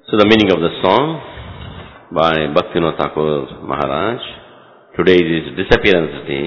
So the meaning of the song by Bhaktivinoda Thakur Maharaj. Today is his disappearance day.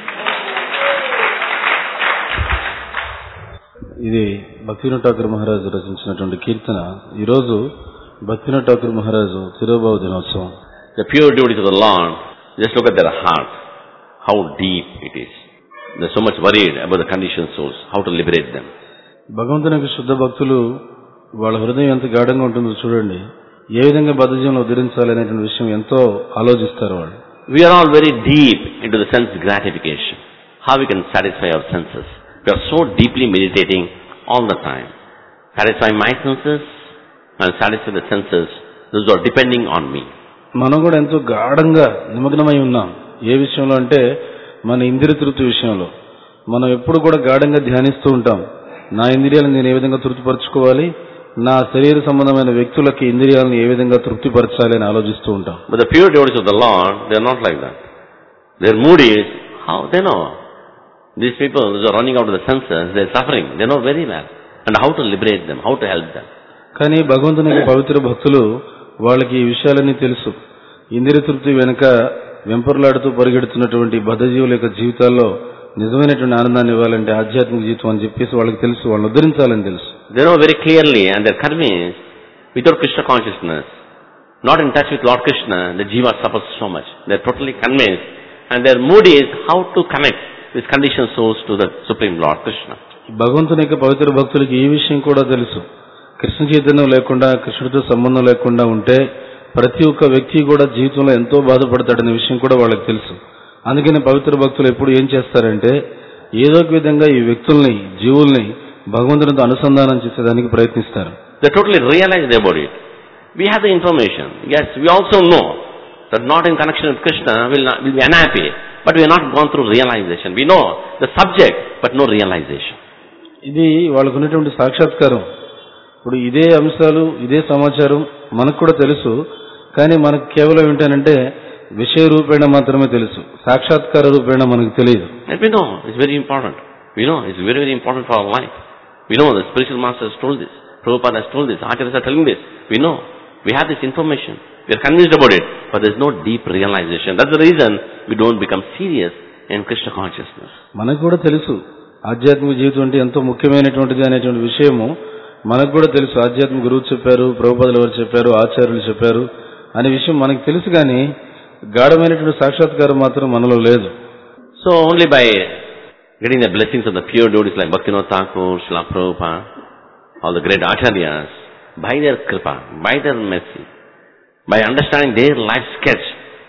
ఇది భక్తివినోద్ ఠాకూర్ మహారాజు రచించినటువంటి కీర్తన ఈరోజు భక్తివినోద్ ఠాకూర్ మహారాజు తిరుబాబు దినోత్సవం The pure devotees of the Lord, just look at their heart, how deep it is. They're so much worried about the conditioned souls, how to liberate them. భగవంతుని యొక్క శుద్ధ భక్తులు వాళ్ళ హృదయం ఎంత గాఢంగా ఉంటుందో చూడండి ఏ విధంగా బద్ధజీవనం ఉద్ధరించాలి అనేటువంటి విషయం ఎంతో ఆలోచిస్తారు వాళ్ళు We are all very deep into the sense gratification. How we can satisfy our senses. We are so deeply meditating all the time. Satisfy my senses and satisfy the senses, those who are depending on me. మనం కూడా ఎంతో గాఢంగా నిమగ్నమై ఉన్నాం ఏ విషయంలో అంటే మన ఇంద్రియ తృప్తి విషయంలో మనం ఎప్పుడు కూడా గాఢంగా ధ్యానిస్తూ ఉంటాం నా ఇంద్రియాలను నేను ఏ విధంగా తృప్తిపరచుకోవాలి నా శరీర సంబంధమైన వ్యక్తులకి ఇంద్రియాలను ఏ విధంగా తృప్తిపరచాలి అని ఆలోచిస్తూ ఉంటాం But the pure devotees of the Lord, they are not like that. Their mood is, how they know. These people who are running out of the senses, they are suffering. They know very well. And how to liberate them, how to help them. కానీ భగవంతుని యొక్క పవిత్ర భక్తులు వాళ్ళకి ఈ విషయాలన్నీ తెలుసు ఇంద్రియ తృప్తి వెనుక వెంపర్లాడుతూ పరిగెడుతున్నటువంటి బద్ధజీవుల యొక్క జీవితాల్లో నిజమైనటువంటి ఆనందాన్ని ఇవ్వాలంటే ఆధ్యాత్మిక జీవితం అని చెప్పేసి వాళ్ళకి తెలుసు వాళ్ళని ఉద్ధరించాలని తెలుసు They know very clearly and they are convinced, without Krishna consciousness, not in touch with Lord Krishna, the jiva suffers so much. They are totally convinced. And their mood is how to connect these conditioned souls to the Supreme Lord Krishna. భగవంతుని యొక్క పవిత్ర భక్తులకి ఈ విషయం కూడా తెలుసు కృష్ణ చైతన్యం లేకుండా కృష్ణుడితో సంబంధం లేకుండా ఉంటే ప్రతి ఒక్క వ్యక్తి కూడా జీవితంలో ఎంతో బాధపడతాడనే విషయం కూడా వాళ్ళకి తెలుసు అందుకని పవిత్ర భక్తులు ఎప్పుడు ఏం చేస్తారంటే ఏదో ఒక విధంగా ఈ వ్యక్తుల్ని జీవుల్ని భగవంతునితో అనుసంధానం చేసేదానికి ప్రయత్నిస్తారు They are totally realized about it. We have the information. Yes, we also know that not in connection with Krishna will, not, will be unhappy. But we have not gone through realization. We know the subject, but no realization. ఇది వాళ్ళకు ఉన్నటువంటి సాక్షాత్కారం ఇప్పుడు ఇదే అంశాలు ఇదే సమాచారం మనకు కూడా తెలుసు కానీ మనకు కేవలం ఏంటంటే విషయ రూపేణ మాత్రమే తెలుసు సాక్షాత్కార రూపేణ మనకు తెలియదు And we know it's very important. We know it's very, very important for our life. We know the spiritual master has told this. Prabhupada has told this. Acharyas are telling this. We know. We have this information. We are convinced about it. But there's no deep realization. That's the reason we don't become serious in Krishna consciousness. మనకు కూడా తెలుసు ఆధ్యాత్మిక జీవితం అంటే ఎంతో ముఖ్యమైనటువంటిది అనేటువంటి విషయము మనకు కూడా తెలుసు ఆధ్యాత్మిక గురువు చెప్పారు ప్రభుపదులు ఎవరు చెప్పారు ఆచార్యులు చెప్పారు అనే విషయం మనకు తెలుసు కానీ గాఢమైనటువంటి సాక్షాత్కారం మాత్రం మనలో లేదు So only by getting the blessings of the pure devotees like Bhaktivinoda Thakur, Srila Prabhupada, all the great acharyas, by their kripa, by their mercy, by understanding their life sketch,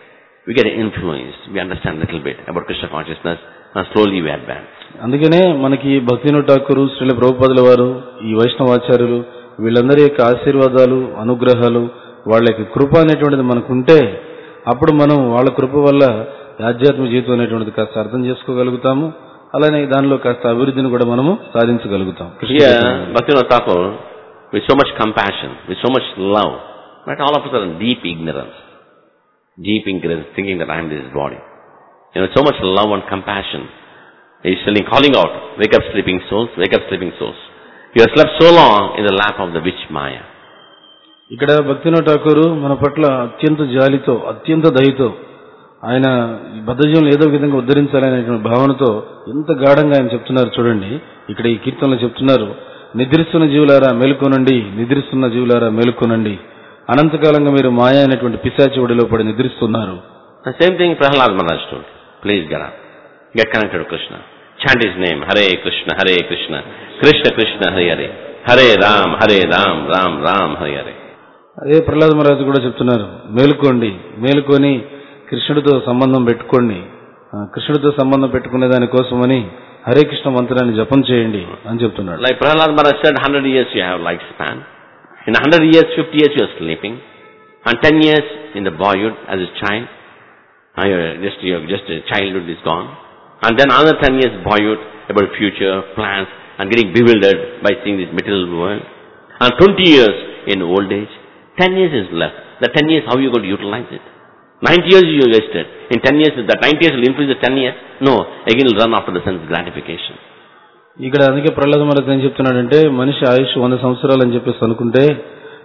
we get influenced. We understand a little bit about Krishna consciousness and slowly we advance. అందుకనే మనకి భక్తిను ఠాకూరు శ్రీల ప్రభుపదుల వారు ఈ వైష్ణవాచార్యులు వీళ్ళందరి యొక్క ఆశీర్వాదాలు అనుగ్రహాలు వాళ్ళ యొక్క కృప అనేటువంటిది మనకుంటే అప్పుడు మనం వాళ్ళ కృప వల్ల ఆధ్యాత్మిక జీవితం అనేటువంటిది కాస్త అర్థం చేసుకోగలుగుతాము అలానే దానిలో కాస్త అభివృద్ధిని కూడా మనము సాధించగలుగుతాం Here, Bhaktivinoda Thakur, with so much compassion, with so much love, but all of us are in deep ignorance. Deep ignorance, thinking that I am this body. You know, so much love and compassion. He's telling, calling out, wake up sleeping souls, wake up sleeping souls. You have slept so long in the lap of the witch Maya. ఇక్కడ భక్తినో ఠాకూరు మన పట్ల అత్యంత జాలితో అత్యంత దయతో ఆయన ఈ బద్ధజీవులను ఏదో ఒక విధంగా ఉద్ధరించాలనేటువంటి భావనతో ఎంత గాఢంగా ఆయన చెప్తున్నారు చూడండి ఇక్కడ ఈ కీర్తనలో చెప్తున్నారు నిద్రిస్తున్న జీవులారా మేలుకోనండి నిద్రిస్తున్న జీవులారా మేలుకోనండి అనంతకాలంగా మీరు మాయ అనేటువంటి పిశాచి ఒడిలో పడి నిద్రిస్తున్నారు The same thing Prahlad Maharaj told. Please get up. Get connected to Krishna. Chant his name. Hare Krishna, Hare Krishna. Krishna Krishna, Hare Hare. Hare Ram, Hare Ram, Ram Ram, Hare Hare. అదే ప్రహ్లాద మహారాజు కూడా చెప్తున్నారు మేలుకోండి మేలుకొని కృష్ణుడితో సంబంధం పెట్టుకోండి ఆ, కృష్ణుడితో సంబంధం పెట్టుకునే దానికోసమని హరే కృష్ణ మంత్రాన్ని జపం చేయండి అని చెప్తున్నాడు Like Prahlad Maharaj said, 100 years you have lifespan. In 100 years, 50 years you are sleeping. And 10 years in the boyhood as a child. Now you're just, you're just a childhood is gone. And then another 10 years boyhood about future, plans, and getting bewildered by seeing this material world. And 20 years in old age. 10 years is left. The 10 years, how you going to utilize it? 90 years you wasted. In 10 years, that 90 years will increase the 10 years? No. Again will run after the sense gratification. ఇక్కడ అందుకే ప్రహ్లాద మహారాజ్ ఏం చెప్తున్నాడంటే మనిషి ఆయుష్ వంద సంవత్సరాలు అని చెప్పేసి అనుకుంటే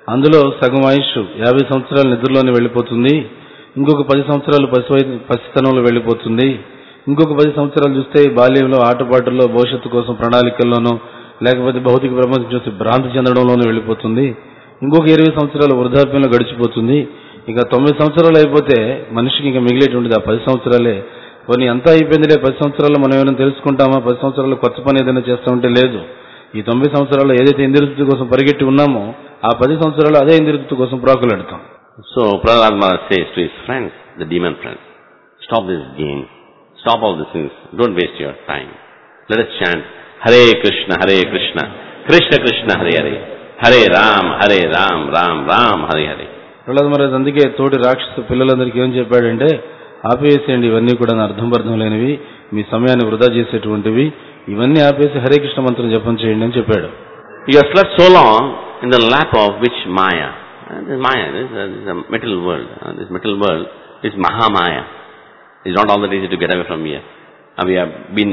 అందులో సగం ఆయుష్ యాభై సంవత్సరాల నిద్రలోనే వెళ్ళిపోతుంది ఇంకొక పది సంవత్సరాలు పసి పసితనంలో వెళ్ళిపోతుంది ఇంకొక పది సంవత్సరాలు చూస్తే బాల్యంలో ఆటపాటల్లో భవిష్యత్తు కోసం ప్రణాళికల్లోనూ లేకపోతే భౌతిక ప్రపంచం చూసి భ్రాంతి చెందడంలోనూ వెళ్ళిపోతుంది ఇంకొక ఇరవై సంవత్సరాలు వృద్ధాప్యంలో గడిచిపోతుంది ఇక తొమ్మిది సంవత్సరాలు అయిపోతే మనిషికి ఇంకా మిగిలేటువంటిది ఆ పది సంవత్సరాలే కొన్ని అంతా అయిపోయిందిలే పది సంవత్సరాల్లో మనం ఏమైనా తెలుసుకుంటామా పది సంవత్సరాలు కొత్త పని ఏదైనా చేస్తామంటే లేదు ఈ తొమ్మిది సంవత్సరాల్లో ఏదైతే ఇంద్రతృప్తి కోసం పరిగెట్టి ఉన్నామో ఆ పది సంవత్సరాలు అదే ఇంద్రతృప్తి కోసం ప్రాకులాడతాం So Prahlad says to his friends, the demon friends, stop this game, stop all these things, don't waste your time. Let us chant Hare Krishna, Hare Krishna, Krishna Krishna, Hare Hare, Hare Ram, Hare Ram, Ram Ram, Hare Hare. Prahlad Maharaj అందుకే తోటి రాక్షస పిల్లలందరికీ ఏం చెప్పాడంటే ఆపేసేయండి ఇవన్నీ కూడా అర్థం అర్థం లేనివి మీ సమయాన్ని వృధా చేసేటువంటివి ఇవన్నీ ఆపేసి హరే కృష్ణ మంత్రం జపం చేయండి అని చెప్పాడు You have slept so long in the lap of which Maya? Uh, this Maya, this, uh, this is a material world. Uh, this material world is Mahamaya. It's not all that easy to get away from here. And we have been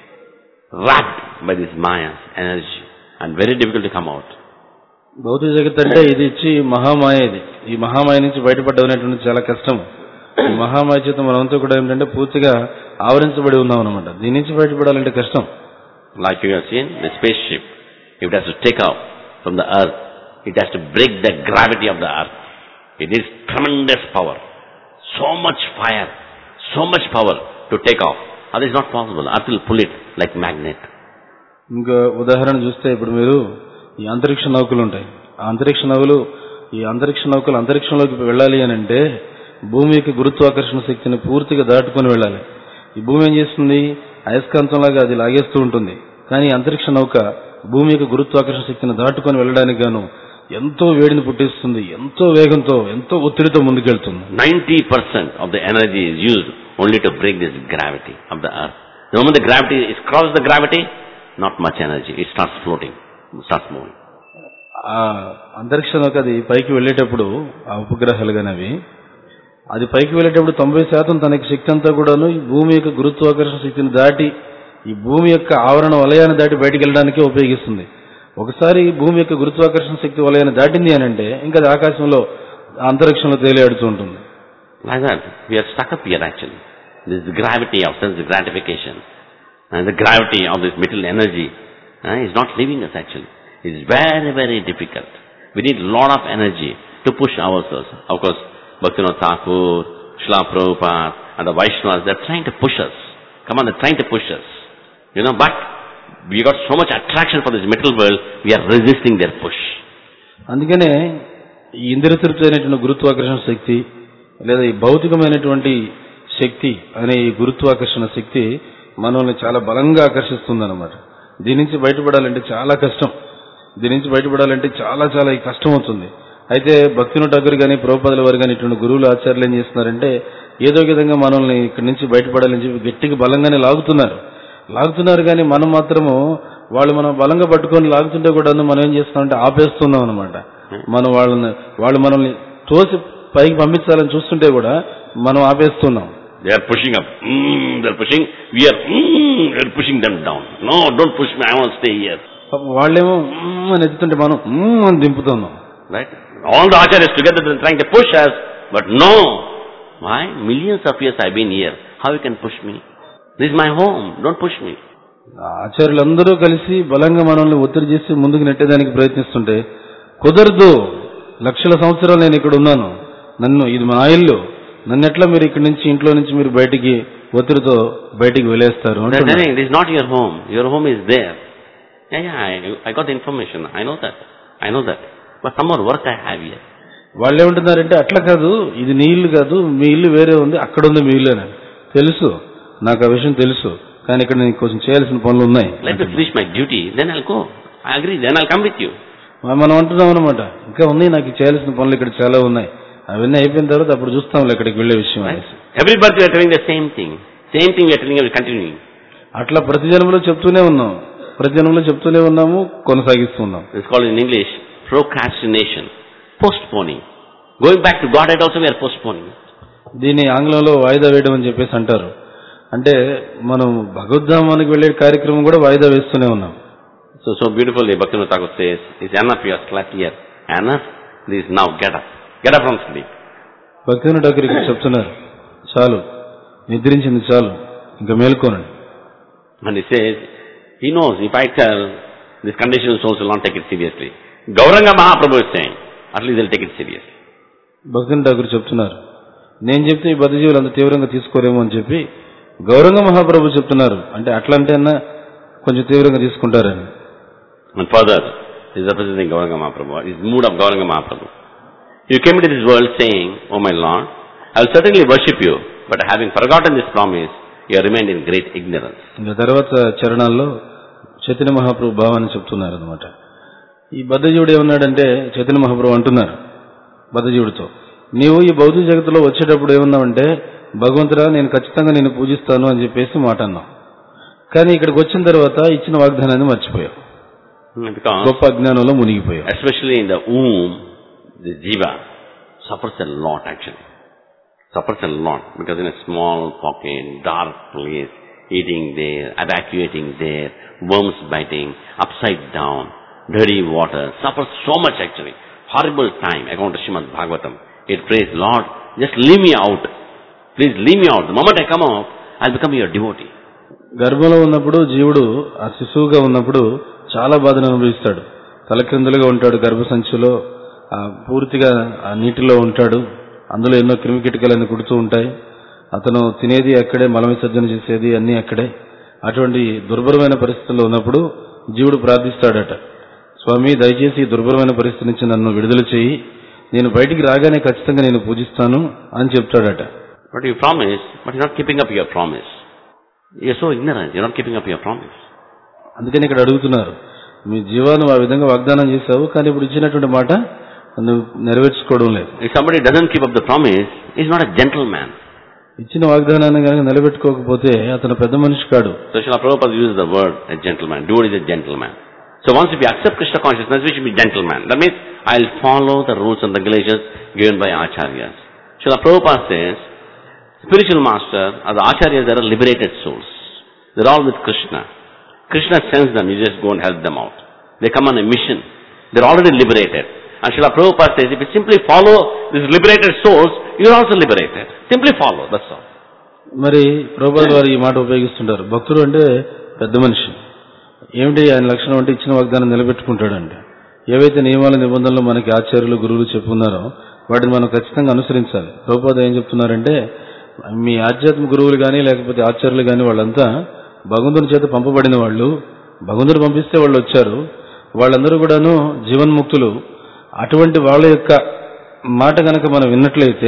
wrapped by this Maya's energy and very difficult to come out. భౌతిక జగత్ అంటే ఇది ఇచ్చి మహామాయ ఇది ఈ మహామాయ నుంచి బయటపడడం అనేటువంటి చాలా కష్టం ఈ మహామాయ చేత మనమంతా కూడా ఏంటంటే పూర్తిగా ఆవరించబడి ఉన్నాం అనమాట దీని నుంచి బయటపడాలంటే కష్టం Like you have seen, the spaceship, if it has to take off from the earth, it has to break the gravity of the earth. It needs tremendous power. So much fire, so much power to take off. That is not possible. Earth will pull it like magnet. ఇంకా ఉదాహరణ చూస్తే ఇప్పుడు మీరు ఈ అంతరిక్ష నౌకలు ఉంటాయి ఆ అంతరిక్ష నౌకలు ఈ అంతరిక్ష నౌకలు అంతరిక్షంలోకి వెళ్ళాలి అని అంటే భూమి యొక్క గురుత్వాకర్షణ శక్తిని పూర్తిగా దాటుకొని వెళ్ళాలి ఈ భూమి ఏం చేస్తుంది అయస్కాంతంలాగా అది లాగేస్తూ ఉంటుంది కానీ ఈ అంతరిక్ష నౌక భూమి యొక్క గురుత్వాకర్షణ శక్తిని దాటుకొని వెళ్ళడానికి గాను ఎంతో వేడిని పుట్టిస్తుంది ఎంతో వేగంతో ఎంతో ఒత్తిడితో ముందుకెళ్తుంది 90% of the energy is used only to break this gravity of the earth. The moment the gravity is crosses the gravity, not much energy. It starts floating, starts moving. ఆ అంతరిక్ష నౌక అది పైకి వెళ్ళేటప్పుడు ఆ ఉపగ్రహాలు కానీ అవి అది పైకి వెళ్ళేటప్పుడు తొంభై శాతం తనకి శక్తి అంతా కూడాను ఈ భూమి యొక్క గురుత్వాకర్షణ శక్తిని దాటి ఈ భూమి యొక్క ఆవరణ వలయాన్ని దాటి బయటికి వెళ్ళడానికే ఉపయోగిస్తుంది ఒకసారి ఈ భూమి యొక్క గురుత్వాకర్షణ శక్తి వలయాన్ని దాటింది అని అంటే ఇంకా అది ఆకాశంలో అంతరిక్షంలో తేలియాడుతూ ఉంటుంది Like that, we are stuck up here actually. This gravity of sense gratification and the gravity of this material energy uh, is not leaving us actually. It's very, very difficult. We need a lot of energy to push ourselves. Of course, Bhaktivinoda Thakur, Srila Prabhupada, and the Vaishnavas, they're trying to push us. Come on, they're trying to push us. You know, but we got so much attraction for this material world, we are resisting their push. అందుకనే ఈ ఇంద్రతృప్తి అయినటువంటి గురుత్వాకర్షణ శక్తి లేదా ఈ భౌతికమైనటువంటి శక్తి అనే ఈ గురుత్వాకర్షణ శక్తి మనల్ని చాలా బలంగా ఆకర్షిస్తుంది అనమాట దీని నుంచి బయటపడాలంటే చాలా కష్టం దీని నుంచి బయటపడాలంటే చాలా చాలా ఈ కష్టం అవుతుంది అయితే భక్తిను ఠాకూర్ కానీ ప్రభుపదుల వారు కానీ ఇటువంటి గురువులు ఆచార్యులు ఏం చేస్తున్నారంటే ఏదో ఒక విధంగా మనల్ని ఇక్కడి నుంచి బయటపడాలని చెప్పి గట్టిగా బలంగానే లాగుతున్నారు లాగుతున్నారు కానీ మనం మాత్రము వాళ్ళు మనం బలంగా పట్టుకొని లాగుతుంటే కూడా మనం ఏం చేస్తున్నామంటే ఆపేస్తున్నాం అనమాట మనం వాళ్ళని వాళ్ళు మనల్ని తోసి పైకి పంపించాలని చూస్తుంటే కూడా మనం ఆపేస్తున్నాం They are pushing up. Mm, they are pushing. We are, mm, we are pushing them down. No, don't push me. I want to stay here. పాపం వాళ్ళేమో "మ్మ్" అని ఎత్తుతుంటే మనం "మ్మ్" అని దింపుతున్నాం Right? All the acharyas together they're trying to push us, but no. Why? Millions of years I've been here. How you can push me? This is my home. Don't push me. ఆచార్యులందరూ కలిసి బలంగా మనల్ని ఒత్తిడి చేసి ముందుకు నెట్టేదానికి ప్రయత్నిస్తుంటే కుదరదు లక్షల సంవత్సరాలు నేను ఇక్కడ ఉన్నాను నన్ను ఇది మా ఇల్లు నన్ను ఎట్లా మీరు ఇక్కడి నుంచి ఇంట్లో నుంచి మీరు బయటికి ఒత్తిడితో బయటికి వెళ్ళేస్తారు They're అంటున్నారు. telling this is not your home. Your home is there. Yeah, yeah, I, I got the information. I know that. I know that. But some more work I have here. వాళ్ళు ఏమంటున్నారంటే అట్లా కాదు ఇది నీ ఇల్లు కాదు మీ ఇల్లు వేరే ఉంది అక్కడ ఉంది మీ ఇల్లు అని తెలుసు నాకు ఆ విషయం తెలుసు కానీ ఇక్కడ నేను కొంచెం చేయాల్సిన పనులు ఉన్నాయి Let me finish my duty, then I'll go. I agree, then I'll come with you. మనం అంటున్నాం అనమాట ఇంకా ఉన్నాయి నాకు చేయాల్సిన పనులు ఇక్కడ చాలా ఉన్నాయి అవన్నీ అయిపోయిన తర్వాత అప్పుడు చూస్తాం ఇక్కడికి వెళ్ళే విషయం Right? అనేసి Every birth we are telling the same thing. Same thing we are telling, we are continuing. అట్లా ప్రతి జన్మలో చెప్తూనే ఉన్నాం ప్రతి జన్మలో చెప్తూనే ఉన్నాము కొనసాగిస్తున్నాం It's called in English procrastination, postponing. Going back to Godhead also we are postponing. దీన్ని ఆంగ్లంలో వాయిదా వేయడం అని చెప్పేసి అంటారు అంటే మనం భగవద్ధామానికి వెళ్ళే కార్యక్రమం కూడా వాయిదా వేస్తూనే ఉన్నాం So, so beautifully Bhaktivinoda Thakur says, it's enough you have slept here. Enough. This now get up. Get up from sleep. భక్తిని ఠాకూర్ ఇక్కడ చెప్తున్నారు చాలు నిద్రించింది చాలు ఇంకా మేల్కోనండి And he says, he knows if I tell, this conditioned souls will not take it seriously. Gauranga Mahaprabhu is saying, at least they'll take it seriously. భక్తిని ఠాకూర్ చెప్తున్నారు నేను చెప్తే ఈ బద్ధజీవులు అంత తీవ్రంగా తీసుకోరేమో అని చెప్పి గౌరంగ మహాప్రభు చెప్తున్నారు అంటే అట్లంటే అన్నా కొంచెం తీవ్రంగా తీసుకుంటారని And further, he is representing Gauranga Mahaprabhu, his mood of Gauranga Mahaprabhu. You came into this world saying, Oh my Lord, I will certainly worship you, but having forgotten this promise, you have remained in great ignorance. ఇంకా తర్వాత చరణాల్లో చైతన్య మహాప్రభు భావాన్ని చెప్తున్నారు అనమాట ఈ బద్ధజీవుడు ఏమన్నాడంటే చైతన్య మహాప్రభు అంటున్నారు బద్ధజీవుడితో నీవు ఈ భౌతిక జగత్తులో వచ్చేటప్పుడు ఏమన్నావంటే భగవంతుడా నేను ఖచ్చితంగా నేను పూజిస్తాను అని చెప్పేసి మాట అన్నావు కానీ ఇక్కడికి వచ్చిన తర్వాత ఇచ్చిన వాగ్దానాన్ని మర్చిపోయావు Because, గొప్ప అజ్ఞానంలో మునిగిపోయావు especially in the womb, the jiva suffers a lot actually. Suffers a lot because in a small pocket, dark place, eating there, evacuating there, worms biting, upside down, dirty water, suffers so much actually. Horrible time, according to Srimad Bhagavatam. It prays, Lord, just leave me out. Please leave me out. The moment I come out, I'll become your devotee. గర్భంలో ఉన్నప్పుడు జీవుడు ఆ శిశువుగా ఉన్నప్పుడు చాలా బాధను అనుభవిస్తాడు తలక్రిందులుగా ఉంటాడు గర్భసంచిలో ఆ పూర్తిగా ఆ నీటిలో ఉంటాడు అందులో ఎన్నో క్రిమికీటకాలన్నీ కుడుతూ ఉంటాయి అతను తినేది అక్కడే మల విసర్జన చేసేది అన్నీ అక్కడే అటువంటి దుర్భరమైన పరిస్థితుల్లో ఉన్నప్పుడు జీవుడు ప్రార్థిస్తాడట స్వామి దయచేసి ఈ దుర్భరమైన పరిస్థితి నుంచి నన్ను విడుదల చేయి నేను బయటికి రాగానే ఖచ్చితంగా నేను పూజిస్తాను అని చెప్తాడట But you promise, but you're not keeping up your promise. You're so ignorant, you're not keeping up your promise. అందుకని ఇక్కడ అడుగుతున్నారు మీ జీవాను ఆ విధంగా వాగ్దానం చేశావు కానీ ఇప్పుడు ఇచ్చినటువంటి మాట నువ్వు నెరవేర్చుకోవడం లేదు If somebody doesn't keep up the promise, he's not a gentleman. ఇచ్చిన వాగ్దానాన్ని కనుక నిలబెట్టుకోకపోతే అతను పెద్ద mనిషి కాడు So Srila Prabhupada uses the word a gentleman. Dude is a gentleman. So once if you accept Krishna consciousness, we should be gentleman. That means I'll follow the rules and regulations given by acharyas. Srila Prabhupada says, spiritual master, or the acharyas, they are liberated souls. They're all with Krishna. Krishna sends them, you just go and help them out. They come on a mission. They're already liberated. And Srila Prabhupada says, if you simply follow these liberated souls, you're also liberated. Simply follow, that's all. మరి ప్రభుపాద వారు ఈ మాట ఉపయోగిస్తుంటారు భక్తుడు అంటే పెద్ద మనిషి ఏమిటి ఆయన లక్షణం అంటే ఇచ్చిన వాగ్దానం నిలబెట్టుకుంటాడండి ఏవైతే నియమాల నిబంధనలు మనకి ఆచార్యులు గురువులు చెప్పున్నారో వాటిని మనం ఖచ్చితంగా అనుసరించాలి ప్రభుపాద ఏం చెప్తున్నారంటే మీ ఆధ్యాత్మిక గురువులు కానీ లేకపోతే ఆచార్యులు కానీ వాళ్ళంతా భగవంతుని చేత పంపబడిన వాళ్ళు భగవంతుడు పంపిస్తే వాళ్ళు వచ్చారు వాళ్ళందరూ కూడాను జీవన్ముక్తులు అటువంటి వాళ్ళ యొక్క మాట గనక మనం విన్నట్లయితే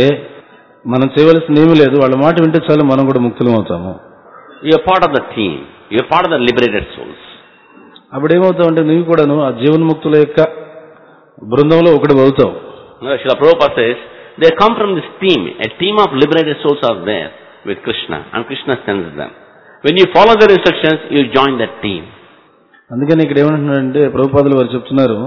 మనం చేయవలసిన ఏమీ లేదు వాళ్ళ మాట వింటే చాలు మనం కూడా ముక్తులం అవుతాము You're part of the team. You're part of the liberated souls. అప్పుడు ఏమవుతావు అంటే నువ్వు కూడాను ఆ జీవన్ముక్తుల యొక్క బృందంలో ఒకటి అవుతావు Uh, Srila Prabhupada says, they come from this team. A team of liberated souls are there with Krishna, and Krishna sends them. When you follow their instructions, you join that team. అందుకని ఇక్కడ ఏమంటున్నాడంటే ప్రభుపాదులు వారు చెప్తున్నారు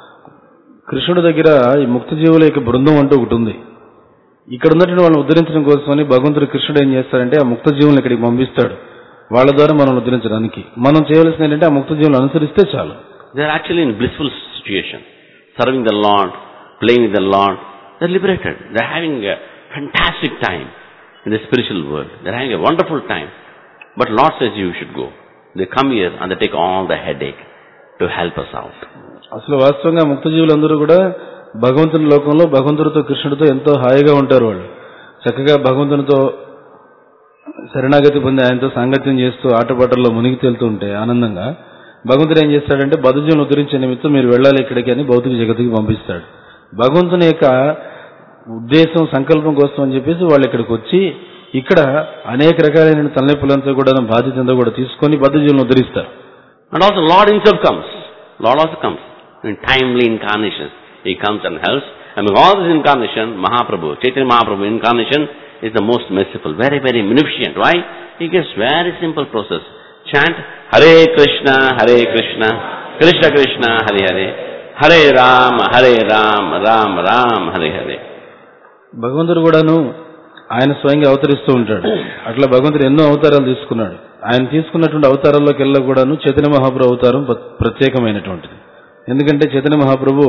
కృష్ణుడి దగ్గర ఈ ముక్త జీవుల యొక్క బృందం అంటూ ఒకటి ఉంది ఇక్కడ ఉన్నటువంటి వాళ్ళని ఉద్ధరించడం కోసమని భగవంతుడు కృష్ణుడు ఏం చేస్తాడంటే ఆ ముక్త జీవులను ఇక్కడికి పంపిస్తాడు వాళ్ళ ద్వారా మనం ఉద్ధరించడానికి మనం చేయవలసింది ఏంటంటే ఆ ముక్త జీవులను అనుసరిస్తే చాలు They are actually in blissful situation, serving the Lord, playing with the Lord. They're liberated. They're having a fantastic time in the spiritual world. They're having a wonderful time. But Lord says you should go. They come here and they take all the headache to help us out. అసలు వాస్తవంగా ముక్త జీవులందరూ కూడా భగవంతుని లోకంలో భగవంతుడితో కృష్ణుడితో ఎంతో హాయిగా ఉంటారు వాళ్ళు చక్కగా భగవంతునితో శరణాగతి పొంది ఆయనతో సాంగత్యం చేస్తూ ఆటపాటల్లో మునిగి తేలుతూ ఉంటే ఆనందంగా భగవంతుడు ఏం చేస్తాడంటే బతుజీవులను ఉద్ధరించే నిమిత్తం మీరు వెళ్ళాలి ఇక్కడికి అని భౌతిక జగత్తుకి పంపిస్తాడు భగవంతుని యొక్క ఉద్దేశం సంకల్పం కోసం అని చెప్పేసి వాళ్ళు ఇక్కడికి వచ్చి ఇక్కడ అనేక రకాలైన తలనొప్పులంతా కూడా బాధ్యత అంతా కూడా తీసుకొని బద్ధజీవులను ఉద్ధరిస్తారు And also Lord himself comes. Lord also comes in timely incarnations. He comes and helps. Among all this incarnation, Mahaprabhu, Chaitanya Mahaprabhu incarnation is the most merciful, very, very munificent. Why? He gives very simple process. Chant Hare Krishna, Hare Krishna, Krishna Krishna, Hare Hare, Hare Ram, Hare Ram, Ram Ram, Hare Hare. భగవంతుడు కూడాను ఆయన స్వయంగా అవతరిస్తూ ఉంటాడు అట్లా భగవంతుడు ఎన్నో అవతారాలు తీసుకున్నాడు ఆయన తీసుకున్నటువంటి అవతారాల్లోకి వెళ్ళ కూడాను చైతన్య మహాప్రభు అవతారం ప్ర- ప్రత్యేకమైనటువంటిది ఎందుకంటే చైతన్య మహాప్రభు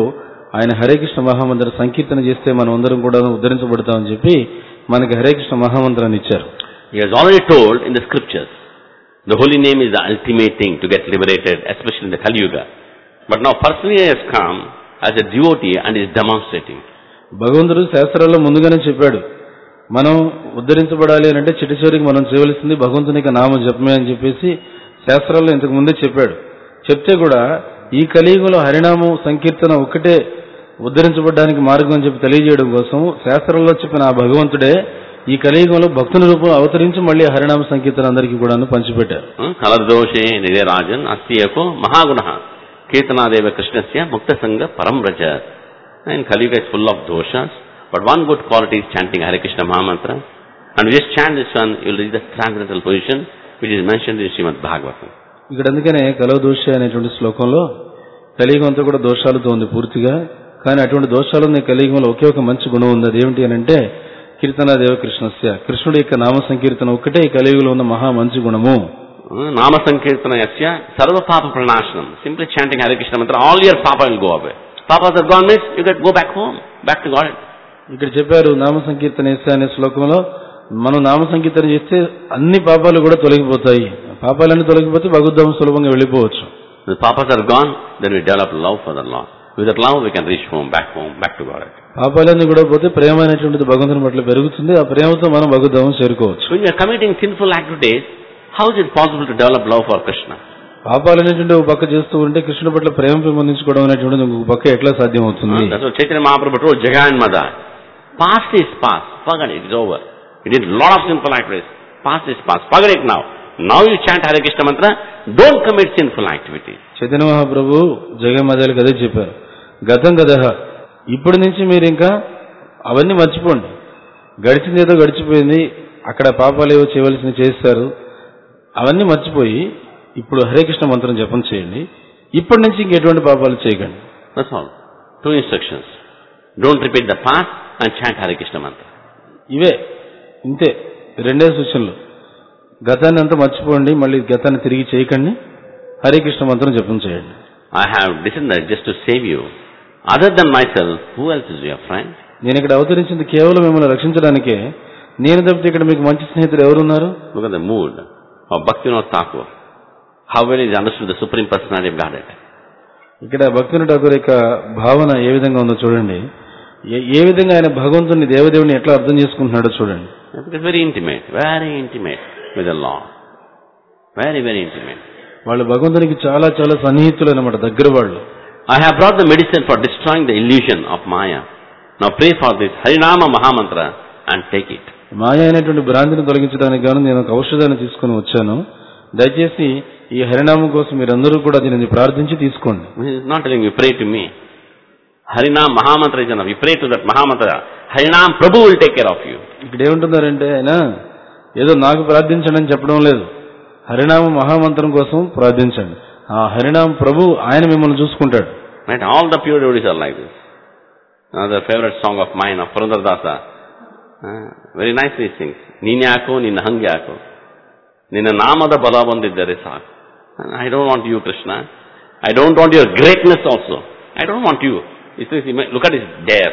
ఆయన హరే కృష్ణ మహామంత్ర సంకీర్తన చేస్తే మనం అందరం కూడా ఉద్ధరించబడతామని చెప్పి మనకి హరే కృష్ణ మహామంత్రాన్ని ఇచ్చారు He has already told in the scriptures, the holy name is the ultimate thing to get liberated, especially in the Kali Yuga. But now personally he has come as a devotee and is demonstrating. భగవంతుడు శాస్త్రాల్లో ముందుగానే చెప్పాడు మనం ఉద్ధరించబడాలి అని అంటే చిటి చివరికి మనం చేయవలసింది భగవంతుని యొక్క నామ జపమే అని చెప్పేసి శాస్త్రాల్లో ఇంతకు ముందే చెప్పాడు చెప్తే కూడా ఈ కలియుగంలో హరినామం సంకీర్తన ఒక్కటే ఉద్ధరించబడడానికి మార్గం అని చెప్పి తెలియజేయడం కోసం శాస్త్రాల్లో చెప్పిన ఆ భగవంతుడే ఈ కలియుగంలో భక్తుని రూపం అవతరించి మళ్ళీ హరినామ సంకీర్తన అందరికీ కూడా పంచిపెట్టారు కలర్దోషే నిజరాజన్ అస్తియకో మహాగుణ కీర్తనాదేవ కృష్ణస్య ముక్త సంగ పరం రజ and Kaliyuga is full of doshas but one good quality is chanting Hare Krishna mahamantra and just chant this one you'll reach the transcendental position which is mention in Srimad Bhagavatam ఇక్కడ అందుకనే కలవ దోష అనేటువంటి శ్లోకంలో కలియుగం అంతా కూడా దోషాలతో ఉంది పూర్తిగా కానీ అటువంటి దోషాలు ఉన్న కలియుగంలో ఒకే ఒక మంచి గుణం ఉంది అది ఏమిటి అని అంటే కీర్తనాదేవ కృష్ణస్య కృష్ణుడి యొక్క నామ సంకీర్తన ఒక్కటే ఈ కలియుగంలో ఉన్న మహా మంచి గుణము నామ సంకీర్తన యస్య సర్వ పాప ప్రణాశనం simply chanting Hare Krishna mantra all your పాప విల్ గో అవే పాపాస్ are gone means you get go back home back to God ఇక్కడ చెప్పారు నామ సంకీర్తన చేస్తే అనే శ్లోకంలో మనం నామ సంకీర్తన చేస్తే అన్ని పాపాలు కూడా తొలగిపోతాయి పాపాలన్నీ తొలగిపోతే భగవద్ధామం సులభంగా వెళ్ళిపోవచ్చు The papas are gone, then we develop love for the Lord. With that love, we can reach home, back home, back to God. పాపాలన్నీ కూడా పోతే ప్రేమ అనేటువంటిది భగవంతుని పట్ల పెరుగుతుంది ఆ ప్రేమతో మనం భగవద్ధామం చేరుకోవచ్చు When you are committing sinful activities, how is it possible to develop love for Krishna? పాపాలు అనేటువంటి ఒక పక్క చేస్తూ ఉంటే కృష్ణుడి పట్ల ప్రేమ పెంపొందించుకోవడం అనేటువంటిది ఇంకొక పక్క ఎట్లా సాధ్యం అవుతుంది That's what Chaitanya Mahaprabhu told Jagan Mada. Past is past. Forget it. It's over. You did a lot of sinful activities. Past is past. Forget it now. Now you chant Hare Krishna mantra. Don't commit sinful activities. Chaitanya మహాప్రభు జగమదేలకు అదే చెప్పారు గతం గదహ ఇప్పటి నుంచి మీరు ఇంకా అవన్నీ మర్చిపోండి గడిచింది ఏదో గడిచిపోయింది అక్కడ పాపాలు ఏవో చేయవలసిన చేస్తారు అవన్నీ మర్చిపోయి ఇప్పుడు హరే కృష్ణ మంత్రం జపం చేయండి ఇప్పటి నుంచి ఇంకెటువంటి పాపాలు చేయకండి That's all. Two instructions. Don't repeat the past and chant Hare Krishna mantra. ఇవే ఇంతే రెండే సూచనలు గతాన్ని అంతా మర్చిపోండి మళ్ళీ గతాన్ని తిరిగి చేయకండి హరే కృష్ణ మంత్రం జపం చేయండి I have descended just to save you. Other than myself, who else is your friend? నేను ఇక్కడ అవతరించింది కేవలం మిమ్మల్ని రక్షించడానికే నేను తప్పితే ఇక్కడ మీకు మంచి స్నేహితులు ఎవరున్నారు Look at the mood of Bhaktivinoda Thakur. How well he understood the Supreme Personality of Godhead. ఇక్కడ భక్తుని ఠాకూర్ యొక్క భావన ఏ విధంగా ఉందో చూడండి ఏ- ఏ విధంగా ఆయన భగవంతుని దేవదేవుని ఎట్లా అర్థం చేసుకుంటున్నాడో చూడండి Because very intimate, very intimate with the Lord. Very, very intimate. వాళ్ళు భగవంతునికి చాలా చాలా సన్నిహితులు అనమాట దగ్గర వాళ్ళు I have brought the medicine for destroying the illusion of Maya. Now pray for this Harinama Mahamantra and take it. మాయ అయినటువంటి భ్రాంతిని తొలగించడానికి గాను నేను ఒక ఔషధాన్ని తీసుకొని వచ్చాను దయచేసి ఈ హరినామం కోసం మీరందరూ కూడా దీనిని ప్రార్థించి తీసుకోండి He is not telling you pray to me. Harinam Mahamantra is enough. You pray to that Mahamantra. Harinam Prabhu will take care of you. ఇక్కడ ఏమంటున్నారంటే ఆయన ఏదో నాకు ప్రార్థించండి అని చెప్పడం లేదు హరినామ మహామంత్రం కోసం ప్రార్థించండి ఆ హరినామ ప్రభు ఆయన మిమ్మల్ని చూసుకుంటాడు Right? All the pure devotees are like this. Another favorite song of mine of Purandardasa. Uh, very nice these things. Ninyako, Nina Hangyako. Nina Namada Bala ಬಂದಿದ್ದರೆ ಸಾಕು. And I don't want you, Krishna. I don't want your greatness also. I don't want you. He says, look at his dare.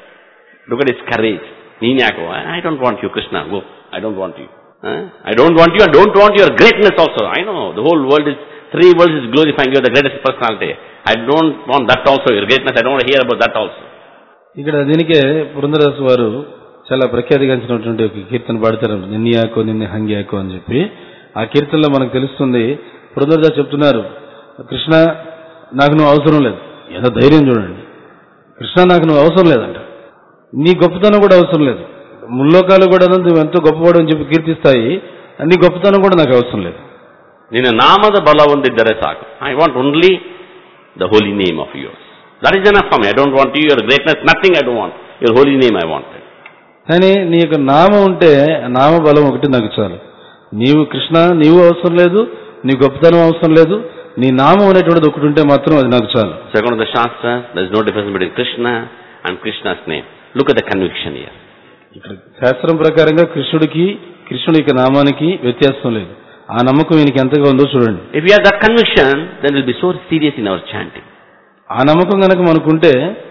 Look at his courage. Ninyako. I I don't want you, Krishna. Go. I don't want you. Huh? I don't want you. I don't want your greatness also. I know. The whole world is, three worlds is glorifying you, the greatest personality. I don't want that also, your greatness. I don't want to hear about that also. ఇక్కడ దీనికే పురంధరదాసు వారు చాలా ప్రఖ్యాతిగాంచినటువంటి ఒక కీర్తన పాడతారు నిన్నయాకో నిన్న హంగ్యాకో అని చెప్పి ఆ కీర్తనలో మనకు తెలుస్తుంది పురంధరదాస్ చెప్తున్నారు కృష్ణ నాకు నువ్వు అవసరం లేదు ఏదో ధైర్యం చూడండి కృష్ణ నాకు నువ్వు అవసరం లేదంట నీ గొప్పతనం కూడా అవసరం లేదు ముల్లోకాలు కూడా నువ్వు ఎంతో గొప్పవాడు అని చెప్పి కీర్తిస్తాయి నీ గొప్పతనం కూడా నాకు అవసరం లేదు ನಿನ್ನ ನಾಮದ ಬಲ ಹೊಂದಿದ್ದರೆ ಸಾಕು I want only the holy name of yours that is enough for me I don't want your greatness nothing I don't want your holy name I want కానీ నీ యొక్క నామం ఉంటే ఆ నామ బలం ఒకటి నాకు చాలు నీవు కృష్ణ నీవు అవసరం లేదు నీ గొప్పతనం అవసరం లేదు నీ నామం అనేటువంటిది ఒకటి ఉంటే మాత్రం అది నాకు చాలు So according to the Shastras, there is no difference between Krishna and Krishna's name. Look at the conviction here. ఇక్కడ శాస్త్రం ప్రకారంగా కృష్ణుడికి కృష్ణుడి యొక్క నామానికి వ్యత్యాసం లేదు ఆ నమ్మకం ఈయనకి ఎంతగా ఉందో చూడండి If we have that conviction, then we'll be so serious in our chanting. ఆ నమ్మకం కనుక మనకుంటే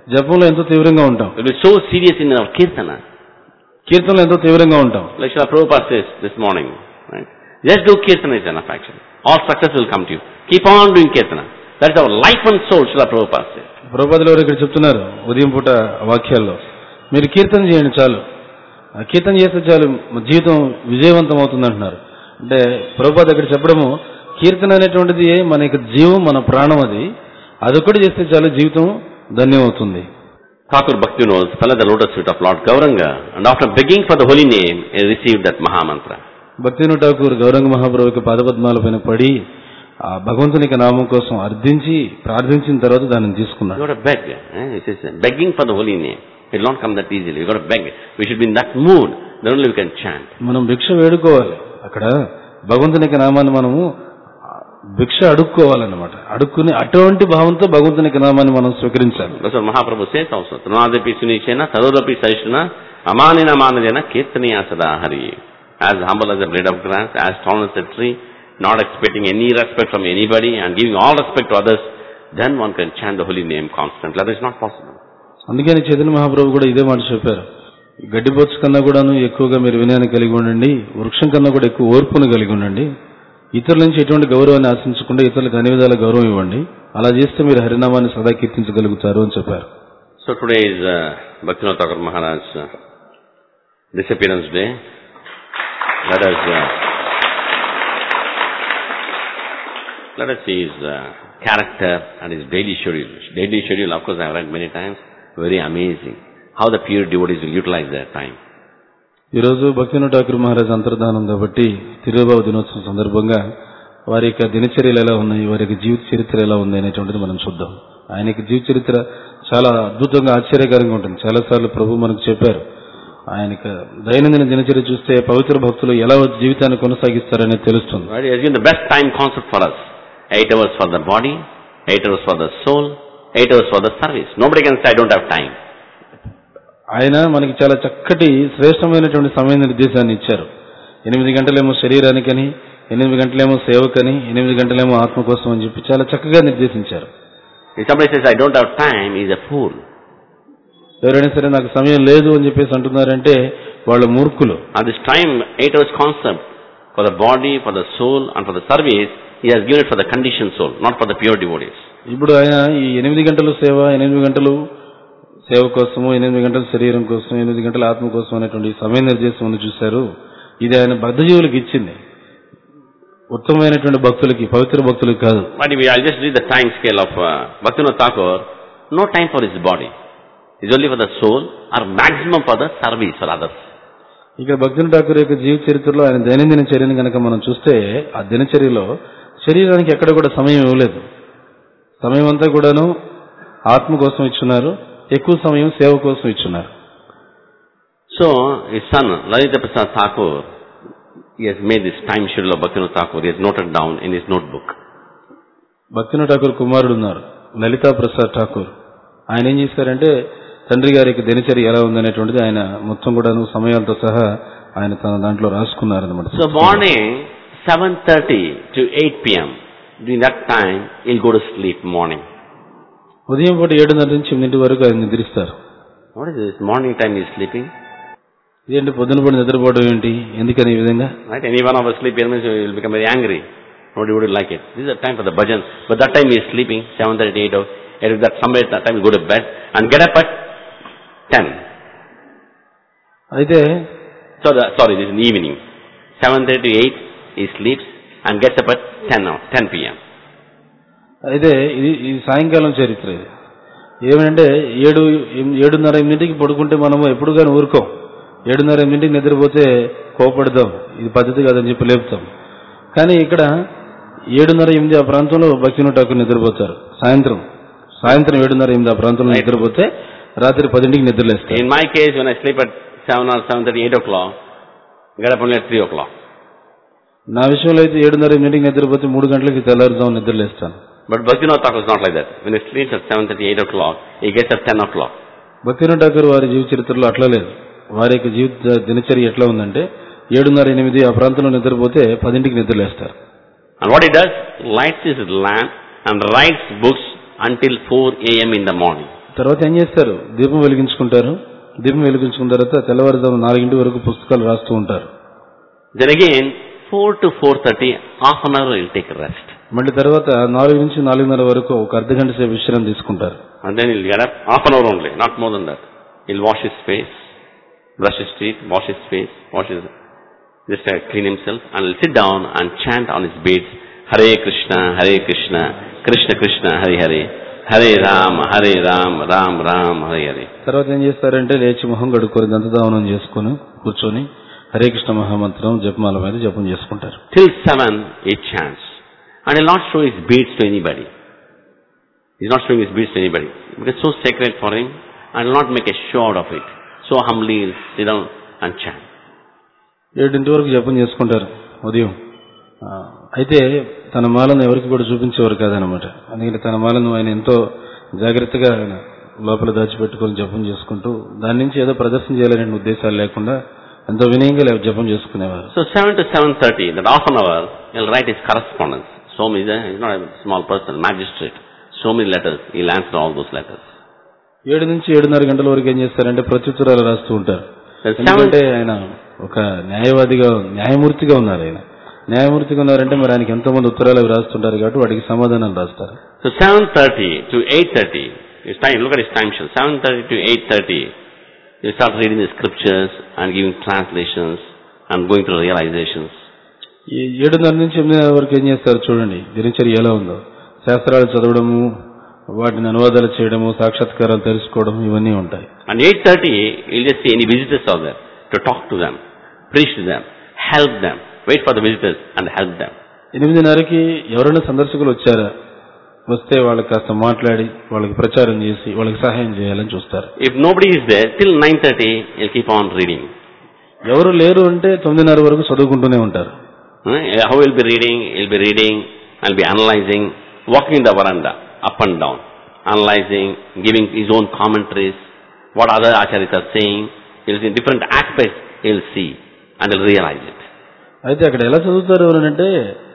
జపంలో ఎంతో తీవ్రంగా ఉంటాం We'll be so serious in our kirtana. కీర్తనలో ఎంతో తీవ్రంగా ఉంటాం Like Srila Prabhupada says this morning, right? Just do kirtana is enough actually. All success will come to you. Keep on doing kirtana. That is our life and soul, Srila Prabhupada says. ప్రభుపాదులు వారు ఇక్కడ చెప్తున్నారు ఉదయం పూట వాక్యాల్లో మీరు కీర్తన చేయండి చాలు ఆ కీర్తన చేస్తే చాలు మా జీవితం విజయవంతం అవుతుంది అంటున్నారు అంటే ప్రభుపాద ఇక్కడ చెప్పడము కీర్తన అనేటువంటిది మన యొక్క జీవం మన ప్రాణం అది అదొక్కటి చేస్తే చాలు జీవితం ధన్యమవుతుంది Thakur Bhaktivinoda fell at the lotus feet of Lord Gauranga and after begging for the holy name, he received that Mahamantra. భక్తిను Thakur Gauranga మహాప్రభుకి పాదపద్మాల పైన పడి ఆ భగవంతుని యొక్క నామం కోసం అర్థించి ప్రార్థించిన తర్వాత దానిని You తీసుకున్నాడు got to beg. Eh? It is begging for the holy name. It will not come that easily. You got to beg. We should be in that mood. Then only we can chant. మనం భిక్ష వేడుకోవాలి అక్కడ భగవంతుని యొక్క నామాన్ని మనము ఆ, భిక్ష అడుక్కోవాలన్నమాట అడుక్కుని అటువంటి భావంతో భగవంతుని యొక్క నామాన్ని మనం స్వీకరించాలి That's what Mahaprabhu says also. Trunadapi sunichena, tadodapi saishna, amanina manajana, kirtaniya sada hari. As humble as a blade of grass, as tall as a tree, not expecting any respect from anybody and giving all respect to others, then one can chant the holy name constantly. That is not possible. అందుకని చైతన్య మహాప్రభు కూడా ఇదే మాట చెప్పారు గడ్డిబొచ్చు కన్నా కూడాను ఎక్కువగా మీరు వినయాన్ని కలిగి ఉండండి వృక్షం కన్నా కూడా ఎక్కువ ఓర్పును కలిగి ఉండండి ఇతరుల నుంచి ఎటువంటి గౌరవాన్ని ఆశించకుండా ఇతరులకు అన్ని విధాల గౌరవం ఇవ్వండి అలా చేస్తే మీరు హరినామాన్ని సదా కీర్తించగలుగుతారు అని చెప్పారు So today is uh, Bhaktivinoda Thakur Maharaj's uh, disappearance day. Let us uh, let us see his uh, character and his daily schedule. Daily schedule, of course, I have read many times. Very amazing how the pure devotees will utilize their time. ఈరోజు భక్తిను ఠాకూర్ మహారాజ్ అంతర్ధానం కాబట్టి తిరుబాబు దినోత్సవం సందర్భంగా వారి యొక్క దినచర్యలు ఎలా ఉన్నాయి వారి యొక్క జీవిత చరిత్ర ఎలా ఉంది అనేటువంటిది మనం చూద్దాం ఆయన యొక్క జీవిత చరిత్ర చాలా అద్భుతంగా ఆశ్చర్యకరంగా ఉంటుంది చాలాసార్లు ప్రభు మనకు చెప్పారు ఆయన యొక్క దైనందిన దినచర్య చూస్తే పవిత్ర భక్తులు ఎలా జీవితాన్ని కొనసాగిస్తారనేది తెలుస్తుంది Right? He has given the best time concept for us. Eight hours for the body, eight hours for the soul, eight hours for the service. Nobody can say, I don't have time. ఆయన మనకి చాలా చక్కటి శ్రేష్టమైనటువంటి సమయ నిర్దేశాన్ని ఇచ్చారు ఎనిమిది గంటలేమో శరీరానికని ఎనిమిది గంటలేమో సేవకని ఎనిమిది గంటలేమో ఆత్మ కోసం అని చెప్పి చాలా చక్కగా నిర్దేశించారు If somebody says, I don't have time, he is a fool. ఎవరైనా సరే నాకు సమయం లేదు అని చెప్పేసి అంటున్నారంటే వాళ్ళు మూర్ఖులు And this time, eight hours concept for the body, for the soul, and for the service, he has given it for the conditioned soul, not for the pure devotees. ఇప్పుడు ఆయన ఈ ఎనిమిది గంటలు సేవ ఎనిమిది గంటలు సేవ కోసము ఎనిమిది గంటల శరీరం కోసం ఎనిమిది గంటల ఆత్మ కోసం అనేటువంటి ఈ సమయ నిర్దేశం చూశారు ఇది ఆయన బద్ధజీవులకు ఇచ్చింది ఉత్తమమైనటువంటి భక్తులకి పవిత్ర భక్తులకి కాదు But if I'll just read the time scale of uh, Bhaktivinoda Thakur, no time for his body. It's only for the soul or maximum for the service for others. ఇక భక్తుని ఠాకూర్ యొక్క జీవిత చరిత్రలో ఆయన దైనందిన చర్యను కనుక మనం చూస్తే ఆ దినచర్యలో శరీరానికి ఎక్కడ కూడా సమయం ఇవ్వలేదు సమయం అంతా కూడాను ఆత్మ కోసం ఇచ్చున్నారు ఎక్కువ సమయం సేవ కోసం ఇచ్చున్నారు So, his son, Lalita Prasad Thakur, he has made this time schedule of Bhaktivinoda Thakur, he has noted down in his notebook. భక్తిన Thakur కుమారుడు ఉన్నారు లలితా ప్రసాద్ ఠాకూర్ ఆయన ఏం చేశారంటే తండ్రి గారి యొక్క దినచర్య ఎలా ఉందనేటువంటిది ఆయన మొత్తం కూడాను సమయాలతో సహా ఆయన తన దాంట్లో రాసుకున్నారనమాట So morning, 7.30 to 8 p.m., during that time, he'll go to sleep morning. ఉదయం పూట ఏడున్నర నుంచి ఎనిమిది వరకు ఆయన నిద్రిస్తారు What is this? Morning time he's sleeping? ఇదేంటి పొద్దున పూట నిద్రపోవడం ఏంటి ఎందుకని ఈ విధంగా Right? Any one of us sleep here means will become very angry. Nobody would like it. This is the time for the bhajan. But that time he is sleeping, 7.30 8 hours. And if that somewhere at that time he go to bed and get up at 10. అయితే So the, sorry, this is in the evening. 7.30 to 8 he sleeps and gets up at 10 now, 10 p.m. అయితే ఇది ఈ సాయంకాలం చరిత్ర ఇది ఏమంటే ఏడు ఎనిమిది- ఏడున్నర ఎనిమిదింటికి పడుకుంటే మనము ఎప్పుడు కానీ ఊరుకోం ఏడున్నర ఎనిమిదింటికి నిద్రపోతే కోపడదాం ఇది పద్ధతి కాదని చెప్పి లేపుతాం కానీ ఇక్కడ ఏడున్నర ఎనిమిది ఆ ప్రాంతంలో భక్తిను ఠాకూర్ నిద్రపోతారు సాయంత్రం సాయంత్రం ఏడున్నర ఎనిమిది ఆ ప్రాంతంలో నిద్రపోతే రాత్రి పదింటికి నిద్రలేస్తారు In my case, when I sleep at 7 or 7.30, 8 o'clock, get up only at 3 o'clock. నా విషయంలో అయితే ఏడున్నర ఎనిమిదింటికి నిద్రపోతే మూడు గంటలకి తెల్లారుజాము నిద్రలేస్తాను But Bhaktivinoda Thakur is not like that. When he sleeps at 7.30, 8 o'clock, he gets up 10 o'clock. భక్తిను Thakur వారి జీవిత చరిత్రలో అట్లా లేదు వారి యొక్క జీవిత దినచర్య ఎట్లా ఉందంటే ఏడున్నర ఎనిమిది ఆ ప్రాంతంలో నిద్రపోతే పదింటికి నిద్రలేస్తారు And what he does, lights his lamp and writes books until 4 a.m. in the morning. తర్వాత ఏం చేస్తారు దీపం వెలిగించుకుంటారు దీపం వెలిగించుకున్న తర్వాత తెల్లవారుజాము నాలుగింటి వరకు పుస్తకాలు రాస్తూ ఉంటారు Then again, 4 to 4.30, half an hour he'll take a rest. మళ్ళీ తర్వాత నాలుగు నుంచి నాలుగున్నర వరకు ఒక అర్ధ గంట సేపు విశ్రాంతి తీసుకుంటారు And then he'll get up, half an hour only, not more than that. He'll wash his face, brush his teeth, wash his face, wash his, just uh, clean himself, and he'll sit down and chant on his beads, Hare Krishna, Hare Krishna, Krishna Krishna, Hare Hare, Hare Ram, Hare Ram, Ram Ram, Hare Hare. తర్వాత ఏం చేస్తారంటే లేచి మొహం కడుక్కొని దంతదావనం చేసుకొని కూర్చొని హరే కృష్ణ మహామంత్రం జపమాల మీద జపం చేసుకుంటారు Till 7, he chants. And he'll not show his beads to anybody. He's not showing his beads to anybody. Because it's so sacred for him, and he'll not make a show out of it. So humbly he'll sit down and chant. ఏడింటి వరకు జపం చేసుకుంటారు ఉదయం ఆ, అయితే తన మాలను ఎవరికి కూడా చూపించేవారు కాదనమాట అందుకని తన మాలను ఆయన ఎంతో జాగ్రత్తగా ఆయన లోపల దాచిపెట్టుకొని జపం చేసుకుంటూ దాని నుంచి ఏదో ప్రదర్శన చేయాలనే ఉద్దేశాలు లేకుండా ఎంతో వినయంగా లే- జపం చేసుకునేవారు So 7 to 7.30, that half an hour, he'll write his correspondence. So many, he's not a small person, magistrate. So many letters, he'll answer all those letters. ఏడు నుంచి ఏడున్నర గంటల వరకు ఏం చేస్తారంటే ప్రత్యుత్తరాలు రాస్తూ ఉంటారు There's ఎందుకంటే ఆయన ఒక న్యాయవాదిగా న్యాయమూర్తిగా ఉన్నారు ఆయన న్యాయమూర్తిగా ఉన్నారంటే మరి ఆయనకి ఎంతో మంది ఉత్తరాలు అవి రాస్తుంటారు కాబట్టి వాటికి సమాధానాలు రాస్తారు So 7.30 to 8.30, his time, look at his time schedule. 7.30 to 8.30, he'll start reading the scriptures and giving translations and going through realizations. ఈ ఏడున్నర నుంచి ఎనిమిదిన్నర వరకు ఏం చేస్తారు చూడండి దినచర్య ఎలా ఉందో శాస్త్రాలు చదవడము వాటిని అనువాదాలు చేయడము సాక్షాత్కారాలు తెలుసుకోవడం ఇవన్నీ ఉంటాయి And 8.30, he'll just see any visitors are there to talk to them, preach to them, help them, wait for the visitors and help them. ఎనిమిదిన్నరకి ఎవరైనా సందర్శకులు వచ్చారా వస్తే వాళ్ళకి కాస్త మాట్లాడి వాళ్ళకి ప్రచారం చేసి వాళ్ళకి సహాయం చేయాలని చూస్తారు If nobody is there, till 9.30, he'll keep on reading. ఎవరు లేరు అంటే తొమ్మిదిన్నర వరకు చదువుకుంటూనే ఉంటారు Uh, How he'll be reading? He'll be reading and be analyzing, walking in the veranda, up and down, analyzing, giving his own commentaries, what other acharyas are saying. He'll see different aspects, he'll see and he'll realize it. అయితే అక్కడ ఎలా చదువుతారు అని అంటే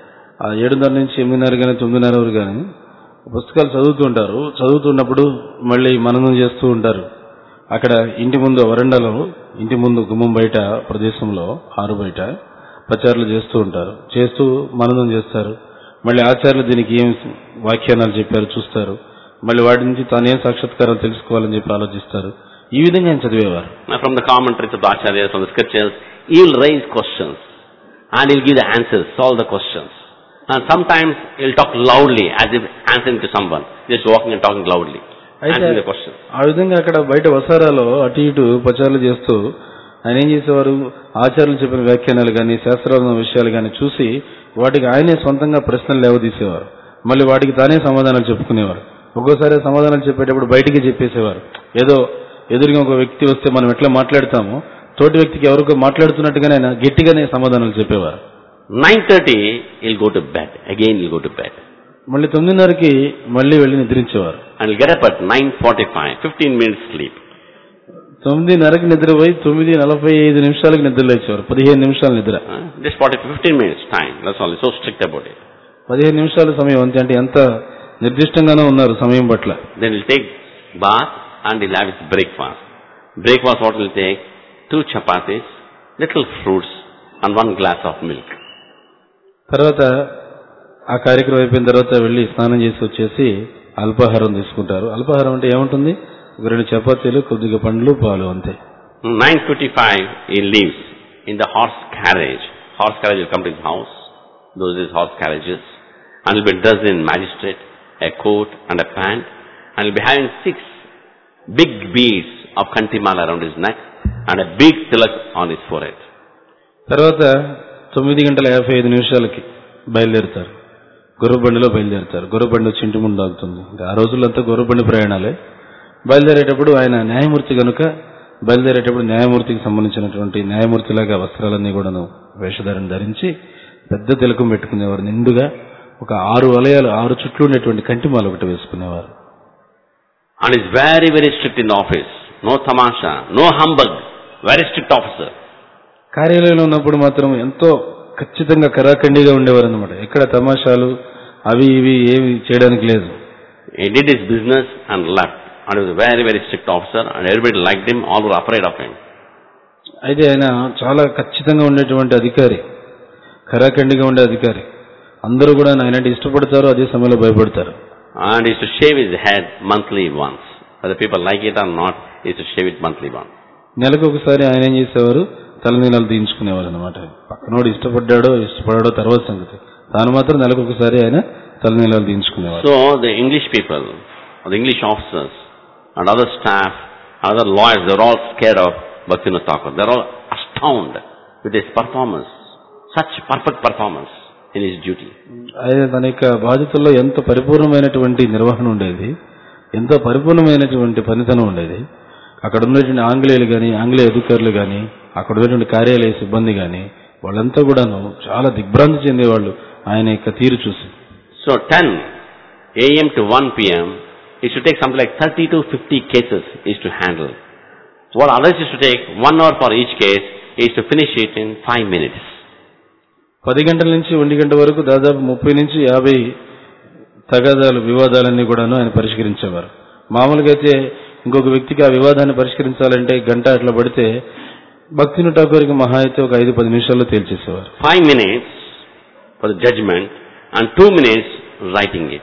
ఆ ఏడున్నర నుంచి ఎనిమిదిన్నర కానీ తొమ్మిదిన్నర వరకు కానీ పుస్తకాలు చదువుతూ ఉంటారు చదువుతున్నప్పుడు మళ్ళీ మననం చేస్తూ ఉంటారు అక్కడ ఇంటి ముందు వరండాలో ఇంటి ముందు గుమ్మం బయట ప్రదేశంలో ఆరు బయట ప్రచారాలు చేస్తూ ఉంటారు చేస్తూ మననం చేస్తారు మళ్ళీ ఆచార్యులు దీనికి ఏం వ్యాఖ్యానాలు చెప్పారు చూస్తారు మళ్ళీ వాటి నుంచి తాను ఏం సాక్షాత్కారాలు తెలుసుకోవాలని చెప్పి ఆలోచిస్తారు ఈ విధంగా ఆయన చదివేవారు Now from the commentaries of the acharyas, from the scriptures, he'll raise questions and he'll give the answers, solve the questions. And sometimes he'll talk loudly as if answering to someone, just walking and talking loudly, answering the questions. ఆ విధంగా అక్కడ బయట వసారాలో అటు ఇటు ప్రచారాలు చేస్తూ ఆయన ఏం చేసేవారు ఆచార్యులు చెప్పిన వ్యాఖ్యానాలు కానీ శాస్త్రాల విషయాలు కానీ చూసి వాటికి ఆయనే సొంతంగా ప్రశ్నలు లేవదీసేవారు మళ్ళీ వాటికి తానే సమాధానాలు చెప్పుకునేవారు ఒక్కోసారి సమాధానాలు చెప్పేటప్పుడు బయటికి చెప్పేసేవారు ఏదో ఎదురుగా ఒక వ్యక్తి వస్తే మనం ఎట్లా మాట్లాడతామో తోటి వ్యక్తికి ఎవరికో మాట్లాడుతున్నట్టుగానే ఆయన గట్టిగానే సమాధానాలు చెప్పేవారు 9.30, he'll go to bed. Again he'll go to bed. మళ్ళీ తొమ్మిదిన్నరకి మళ్ళీ వెళ్ళి నిద్రించేవారు And he'll get up at 9.45, 15 minutes sleep. తొమ్మిదిన్నరకి నిద్రపోయి తొమ్మిది నలభై ఐదు నిమిషాలకు నిద్ర లేచేవారు పదిహేను నిమిషాల నిద్ర Uh, just 40, 15 minutes time. That's all. He's so strict about it. పదిహేను నిమిషాల సమయం అంతే అంటే ఎంత నిర్దిష్టంగానే ఉన్నారు సమయం పట్ల Then he'll take bath and he'll have his breakfast. Breakfast what he'll take? Two chapatis, little fruits and one glass of milk. తర్వాత ఆ కార్యక్రమం అయిపోయిన తర్వాత వెళ్ళి స్నానం చేసి వచ్చేసి అల్పాహారం తీసుకుంటారు అల్పాహారం అంటే ఏముంటుంది ఒక రెండు చపాతీలు కొద్దిగా పండ్లు పాలు అంతే 9.55 he leaves in the horse carriage. Horse carriage will come to his house. Those is horse carriages. And he'll be dressed in magistrate, a coat and a pant. And he'll be having six big beads of kantimala around his neck and a big tilak on his forehead. తర్వాత తొమ్మిది గంటల యాభై ఐదు నిమిషాలకి బయలుదేరుతారు గుర్రబండిలో బయలుదేరుతారు గుర్రబండి వచ్చి ఇంటి ముందు ఆగుతుంది ఇంకా ఆ రోజులంతా గుర్రబండి ప్రయాణాలే బయలుదేరేటప్పుడు ఆయన న్యాయమూర్తి కనుక బయలుదేరేటప్పుడు న్యాయమూర్తికి సంబంధించినటువంటి న్యాయమూర్తిలాగా వస్త్రాలన్నీ కూడాను వేషధారణ ధరించి పెద్ద తిలకం పెట్టుకునేవారు నిండుగా ఒక ఆరు వలయాలు ఆరు చుట్లు ఉండేటువంటి కంటిమాల ఒకటి వేసుకునేవారు And he's very, very strict in the office. No tamasha, no humbug. Very strict officer. కార్యాలయంలో ఉన్నప్పుడు మాత్రం ఎంతో ఖచ్చితంగా కరాఖండిగా ఉండేవారు అనమాట ఎక్కడ తమాషాలు అవి ఇవి ఏవి చేయడానికి లేదు He did his business and left and he was a very, very strict officer, and everybody liked him, all were afraid of him. అయితే ఆయన చాలా ఖచ్చితంగా ఉండేటువంటి అధికారి ఖరాఖండిగా ఉండే అధికారి అందరూ కూడా ఆయన అంటే ఇష్టపడతారు అదే సమయంలో భయపడతారు And he used to shave his head monthly once. Whether people like it or not, he used to shave it monthly once. నెలకు ఒకసారి ఆయన ఏం చేసేవారు తలనీలాలు తీయించుకునేవారు అనమాట పక్కనోడు ఇష్టపడ్డాడో ఇష్టపడాడో తర్వాత సంగతి తాను మాత్రం నెలకు ఒకసారి ఆయన తలనీలాలు తీయించుకునేవారు So the English people, or the English officers, and other staff, other lawyers, they're all scared of Bhaktivinoda Thakur. They're all astounded with his performance, such perfect performance in his duty. ఆయన తన యొక్క బాధ్యతల్లో ఎంత పరిపూర్ణమైనటువంటి నిర్వహణ ఉండేది ఎంతో పరిపూర్ణమైనటువంటి పనితనం ఉండేది అక్కడ ఉన్నటువంటి ఆంగ్లేయులు కానీ ఆంగ్లేయ అధికారులు కానీ అక్కడ ఉన్నటువంటి కార్యాలయ సిబ్బంది కానీ వాళ్ళంతా కూడాను చాలా దిగ్భ్రాంతి చెందేవాళ్ళు ఆయన యొక్క తీరు చూసి So 10 a.m. to 1 p.m. is to take something like 30 to 50 cases is to handle. What others is to take one hour for each case is to finish it in five minutes. పది గంటల నుంచి ఒంటి గంట వరకు దాదాపు ముప్పై నుంచి యాభై తగాదాలు వివాదాలన్నీ కూడాను ఆయన పరిష్కరించేవారు మామూలుగా అయితే ఇంకొక వ్యక్తికి ఆ వివాదాన్ని పరిష్కరించాలంటే గంట అట్లా పడితే భక్తిని ఠాకూర్కి మహా అయితే ఒక ఐదు పది నిమిషాల్లో తేల్చేసేవారు Five minutes for the judgment and two minutes writing it.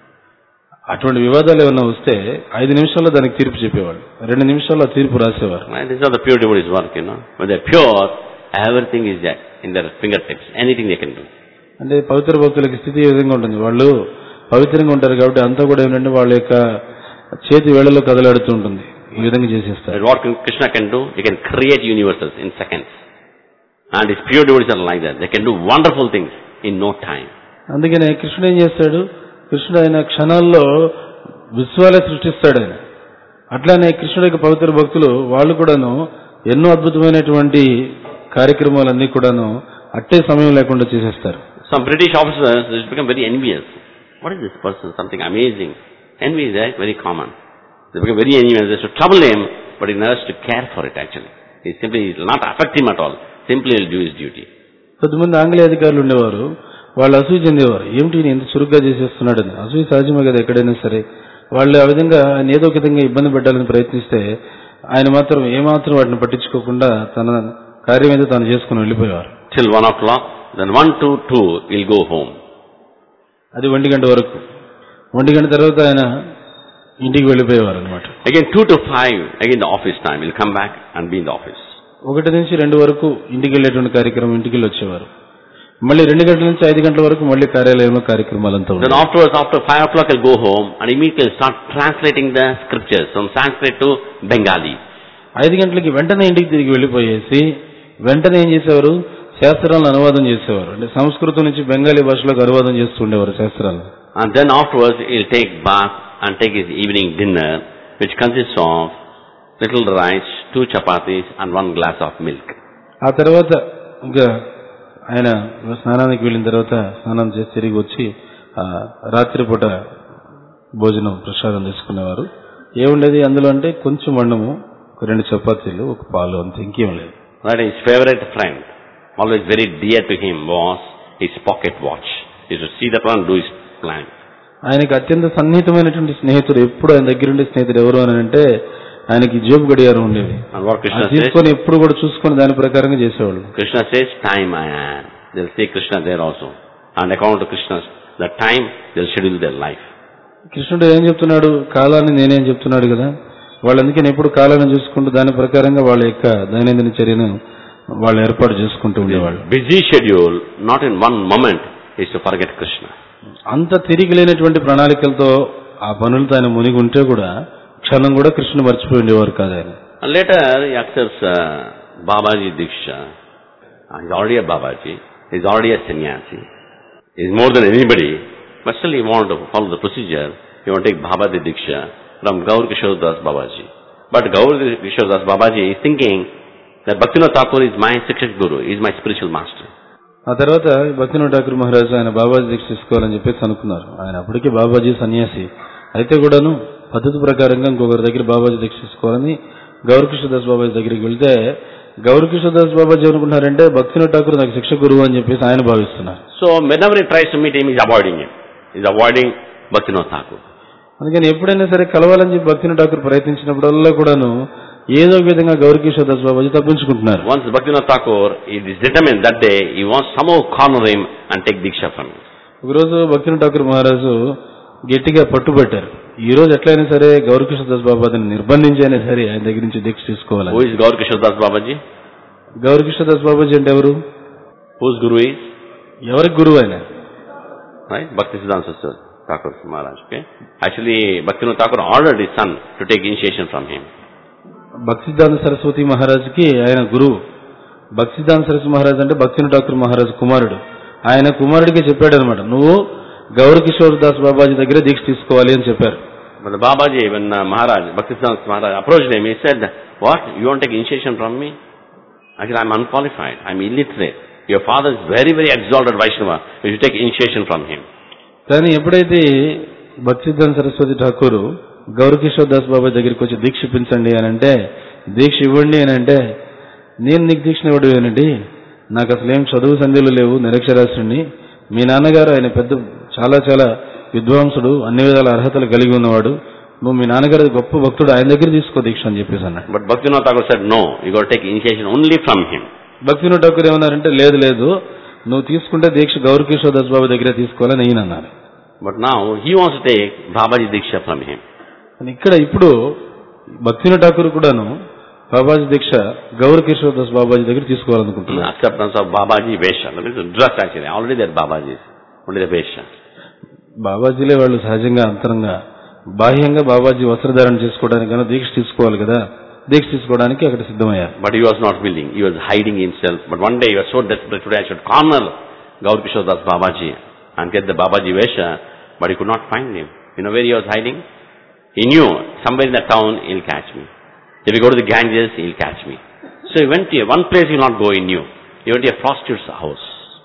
అటువంటి వివాదాలు ఏమన్నా వస్తే ఐదు నిమిషాల్లో దానికి తీర్పు చెప్పేవాళ్ళు రెండు నిమిషాల్లో ఆ తీర్పు రాసేవారు Right? This is how the pure devotees work, you know. When they're pure, everything is there in their fingertips. Anything they can do. అంటే పవిత్ర భక్తులకి స్థితి ఏ విధంగా ఉంటుంది వాళ్ళు పవిత్రంగా ఉంటారు కాబట్టి అంతా కూడా ఏంటంటే వాళ్ళ యొక్క చేతి వేళలో కదలాడుతూ ఉంటుంది ఈ విధంగా చేసేస్తారు But what can- Krishna can do, he can create universes in seconds. And his pure devotees are like that. They can do wonderful things in no time. అందుకనే కృష్ణుడు ఏం చేస్తాడు కృష్ణుడు ఆయన క్షణాల్లో విశ్వాలే సృష్టిస్తాడు ఆయన అట్లానే కృష్ణుడు యొక్క పవిత్ర భక్తులు వాళ్ళు కూడాను ఎన్నో అద్భుతమైనటువంటి కార్యక్రమాలన్నీ కూడాను అట్టే సమయం లేకుండా చేసేస్తారు Some British officers they become very envious. What is this person? Something amazing. Envy is there, very common. They become very envious. They should trouble him, but he never has to care for it actually. He simply it will not affect him at all. Simply he will do his duty. కొద్దిమంది ఆంగ్లేయ అధికారులు ఉండేవారు వాళ్ళు అసూయ చెందేవారు ఏమిటి ఈయన ఎంత చురుగ్గా చేసేస్తున్నాడని అసూయ సహజమే కదా ఎక్కడైనా సరే వాళ్ళు ఆ విధంగా ఆయన ఏదో ఒక విధంగా ఇబ్బంది పెట్టాలని ప్రయత్నిస్తే ఆయన మాత్రం ఏమాత్రం వాటిని పట్టించుకోకుండా తన కార్యం ఏదో తాను చేసుకుని వెళ్ళిపోయేవారు Till one o'clock, then one to two he'll go home. అది ఒంటి గంట వరకు ఒంటి గంట తర్వాత ఆయన ఇంటికి వెళ్ళిపోయేవారు అనమాట Again two to five, again the office time. He'll come back and be in the office. ఒకటి నుంచి రెండు వరకు ఇంటికి వెళ్ళేటువంటి కార్యక్రమం ఇంటికి వెళ్ళి వచ్చేవారు మళ్ళీ రెండు గంటల నుంచి ఐదు గంటల వరకు మళ్ళీ కార్యాలయంలో కార్యక్రమాలంతా Then ఉండేవి. afterwards, after five o'clock, he'll go home and immediately start translating the scriptures from Sanskrit to Bengali. ఐదు గంటలకి వెంటనే ఇంటికి తిరిగి వెళ్ళిపోయేసి వెంటనే ఏం చేసేవారు శాస్త్రాలను అనువాదం చేసేవారు అంటే సంస్కృతం నుంచి బెంగాలీ భాషలోకి అనువాదం చేస్తూ ఉండేవారు శాస్త్రాలను And then afterwards, he'll take bath and take his evening dinner, which consists of little rice, two chapatis, and one glass of milk. ఆ తర్వాత ఇంకా ఆయన స్నానానికి వెళ్ళిన తర్వాత స్నానం చేసి తిరిగి వచ్చి ఆ రాత్రిపూట భోజనం ప్రసాదం తీసుకునేవారు ఏముండేది అందులో అంటే కొంచెం అన్నము ఒక రెండు చపాతీలు ఒక పాలు అంతే ఇంకేం లేదు That his favorite friend, always very dear to him, was his pocket watch. He used to see that one and do his plan. ఆయనకి అత్యంత సన్నిహితమైనటువంటి స్నేహితుడు ఎప్పుడు ఆయన దగ్గర ఉండే స్నేహితుడు ఎవరు అని అంటే ఆయనకి జేబు గడియారం ఉండేది And what Krishna అది says, తీసుకొని ఎప్పుడు కూడా చూసుకొని దాని ప్రకారంగా చేసేవాళ్ళు Krishna says, time I am. They'll see Krishna there also. And according to Krishna's, the time, they'll schedule their life. కృష్ణుడు ఏం చెప్తున్నాడు కాలాన్ని నేనేం చెప్తున్నాడు కదా వాళ్ళు అందుకని ఎప్పుడు కాలాన్ని చూసుకుంటూ దాని ప్రకారంగా వాళ్ళ యొక్క దైనందిన చర్యను వాళ్ళు ఏర్పాటు చేసుకుంటూ ఉండేవాళ్ళు Busy schedule, not in one moment, is to forget Krishna. అంత తిరిగి లేనటువంటి ప్రణాళికలతో ఆ పనులతో ఆయన మునిగి ఉంటే కూడా క్షణం కూడా కృష్ణుడు మర్చిపోయి ఉండేవారు కాదు ఆయన And later, he accepts uh, Babaji Diksha. Uh, he's already a Babaji. He's already a sannyasi. He's more than anybody. But still he wanted to follow the procedure. He want to take Babaji Diksha from Gaur Kishore Das Babaji. But Gaur Kishore Das Babaji is thinking that Bhaktivinoda Thakur is my Sikshak Guru, is my spiritual master. ఆ తర్వాత భక్తినాథ్ ఠాకూర్ మహారాజు ఆయన బాబాజీ దీక్ష తీసుకోవాలని చెప్పేసి అనుకున్నారు ఆయన అప్పటికే బాబాజీ సన్యాసి అయితే కూడాను పద్ధతి ప్రకారంగా ఇంకొకరి దగ్గర బాబాజీ దీక్ష తీసుకోవాలని గౌరకృష్ణదాస్ బాబాజీ దగ్గరికి వెళ్తే గౌరకృష్ణదాస్ బాబాజీ అనుకుంటున్నారంటే భక్తినాథ్ ఠాకూర్ నాకు శిక్ష గురువు అని చెప్పేసి ఆయన భావిస్తున్నారు So whenever he tries to meet him, he's avoiding him. He's avoiding Bhaktivinoda Thakur. అందుకని ఎప్పుడైనా సరే కలవాలని చెప్పి భక్తిని ఠాకూర్ ప్రయత్నించినప్పుడల్లా కూడాను ఏదో ఒక విధంగా Gaurakishore Das Babaji తప్పించుకుంటున్నారు Once Bhaktivinoda Thakur he is determined that day, he wants somehow corner him and take Diksha from him. ఒకరోజు భక్తిని ఠాకూర్ మహారాజు గట్టిగా పట్టుబట్టారు ఈ రోజు ఎట్లయినా సరే గౌరకిషోర్ దాస్ బాబాజీని నిర్బంధించి అయినా సరే ఆయన దగ్గర నుంచి దీక్ష తీసుకోవాలి Who is Gaur Kishore Das Babaji? Gaurakishore Das Babaji అంటే ఎవరు Whose guru is? ఎవరికి గురువు ఆయన Right? Bhakti Siddhanta Saraswati Thakur Maharaj. Okay? Actually, Bhaktivinoda Thakur ordered his son to take initiation from him. భక్తిదాన Saraswati మహారాజుకి ఆయన గురువు భక్తిదాన సరస్వతి మహారాజ్ అంటే భక్తిని ఠాకూర్ మహారాజు కుమారుడు ఆయన కుమారుడికి చెప్పాడు అనమాట నువ్వు గౌరకిషోర్ దాస్ బాబాజీ దగ్గర దీక్ష తీసుకోవాలి అని చెప్పారు But the Babaji, when uh, Maharaj, Bhakti Siddhanta Maharaj approached him, he said, what? You want to take initiation from me? I said, I'm unqualified. I'm illiterate. Your father is very, very exalted Vaishnava. You should take initiation from him. కానీ ఎప్పుడైతే భక్తిదాన సరస్వతి ఠాకూర్ గౌరకిషోర్ దాస్ బాబాయ్ దగ్గరికి వచ్చి దీక్ష ఇప్పించండి అని అంటే దీక్ష ఇవ్వండి అని అంటే నేను నీకు దీక్ష ఇవ్వడం ఏనండి నాకు అసలు ఏం చదువు సంధ్యలు లేవు నిరక్షరాస్యుడిని మీ నాన్నగారు ఆయన పెద్ద చాలా చాలా విద్వాంసుడు అన్ని విధాల అర్హతలు కలిగి ఉన్నవాడు నువ్వు మీ నాన్నగారు గొప్ప భక్తుడు ఆయన దగ్గర తీసుకో దీక్ష అని చెప్పేసి అన్నాడు But Bhaktivinoda Thakur said, no, you got to take initiation only from him. భక్తిను Thakur ఏమన్నారంటే లేదు లేదు నువ్వు తీసుకుంటే దీక్ష గౌరకిషోర్ దాస్ బాబు దగ్గర తీసుకోవాలని ఈయన అన్నారు But now he wants to take Babaji Diksha from him. కానీ ఇక్కడ ఇప్పుడు భక్తిన ఠాకూర్ కూడాను బాబాజీ దీక్ష గౌర కిషోర్ దాస్ బాబాజీ దగ్గర The తీసుకోవాలనుకుంటున్నారు acceptance of Babaji Vesha. That means dress actually. Already there are Babajis. Only the Vesha. బాబాజీలే వాళ్ళు సహజంగా అంతరంగా బాహ్యంగా బాబాజీ వస్త్రధారణ చేసుకోవడానికి గాను దీక్ష తీసుకోవాలి కదా దీక్ష తీసుకోవడానికి అక్కడ సిద్ధమయ్యారు But he was not willing. He was hiding himself. But one day he was so desperate, today I should corner Gaur Kishore Das Babaji and get the Babaji Vesha, but he could not find him. You know where he was hiding? He knew somewhere in the town he'll catch me. If we go to the Ganges, he'll catch me. So he went to a, one place he will not go, he knew. He went to a prostitute's house.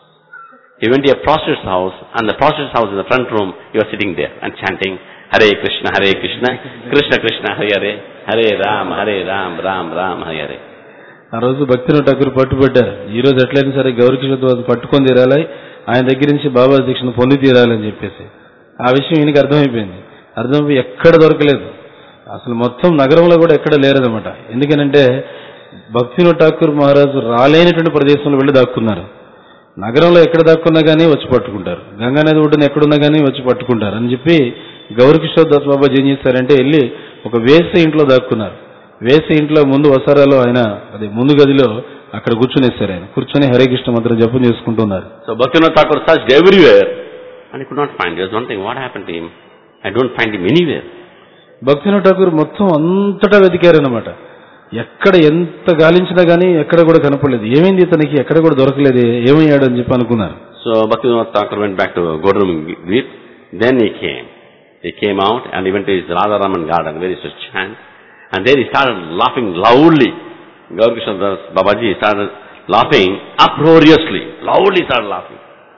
He went to a prostitute's house, and the prostitute's house in the front room, he was sitting there and chanting, Hare Krishna, Hare Krishna, Krishna Krishna, Hare Hare, Hare Ram, Hare Ram, Ram Ram, Hare Hare. ఆ రోజు భక్తిన ఠాకూర్ పట్టుబడ్డారు ఈ రోజు ఎట్లయినా సరే గౌర కిషోర్ దాస్ పట్టుకొని తీరాలి ఆయన దగ్గర నుంచి బాబా దీక్షను పొంది తీరాలని చెప్పేసి ఆ విషయం ఈయనకి అర్థమైపోయింది అర్థమైపోయి ఎక్కడ దొరకలేదు అసలు మొత్తం నగరంలో కూడా ఎక్కడ లేరదన్నమాట ఎందుకనంటే భక్తిన ఠాకూర్ మహారాజు రాలేనటువంటి ప్రదేశంలో వెళ్ళి దాక్కున్నారు నగరంలో ఎక్కడ దాక్కున్నా కానీ వచ్చి పట్టుకుంటారు గంగానది ఒడ్డున ఎక్కడున్నా కానీ వచ్చి పట్టుకుంటారు అని చెప్పి గౌరకిషోర్ దాస్ బాబాజీ ఏం చేశారంటే వెళ్ళి ఒక వేసే ఇంట్లో దాక్కున్నారు వేసే ఇంట్లో ముందు వసారాలో ఆయన అదే ముందు గదిలో అక్కడ కూర్చునేస్తారు ఆయన కూర్చొని హరే కృష్ణ మంత్రం జపం చేసుకుంటున్నారు So Bhaktivinoda Thakur searched everywhere and he could not find. There was one thing, what happened to him? I don't find him anywhere. భక్తిన Thakur మొత్తం అంతటా వెతికారనమాట ఎక్కడ ఎంత గాలించినా గానీ ఎక్కడ కూడా కనపడలేదు ఏమైంది ఇతనికి ఎక్కడ కూడా దొరకలేదు ఏమయ్యాడు అని చెప్పి అనుకున్నారు So Bhaktivinoda Thakur went back to Godrum Dweep. Then he came. He came out and he went to his Radharaman garden where he used to chant. And there he started laughing loudly. Gaur Krishna Das Babaji started laughing uproariously. Loudly started laughing.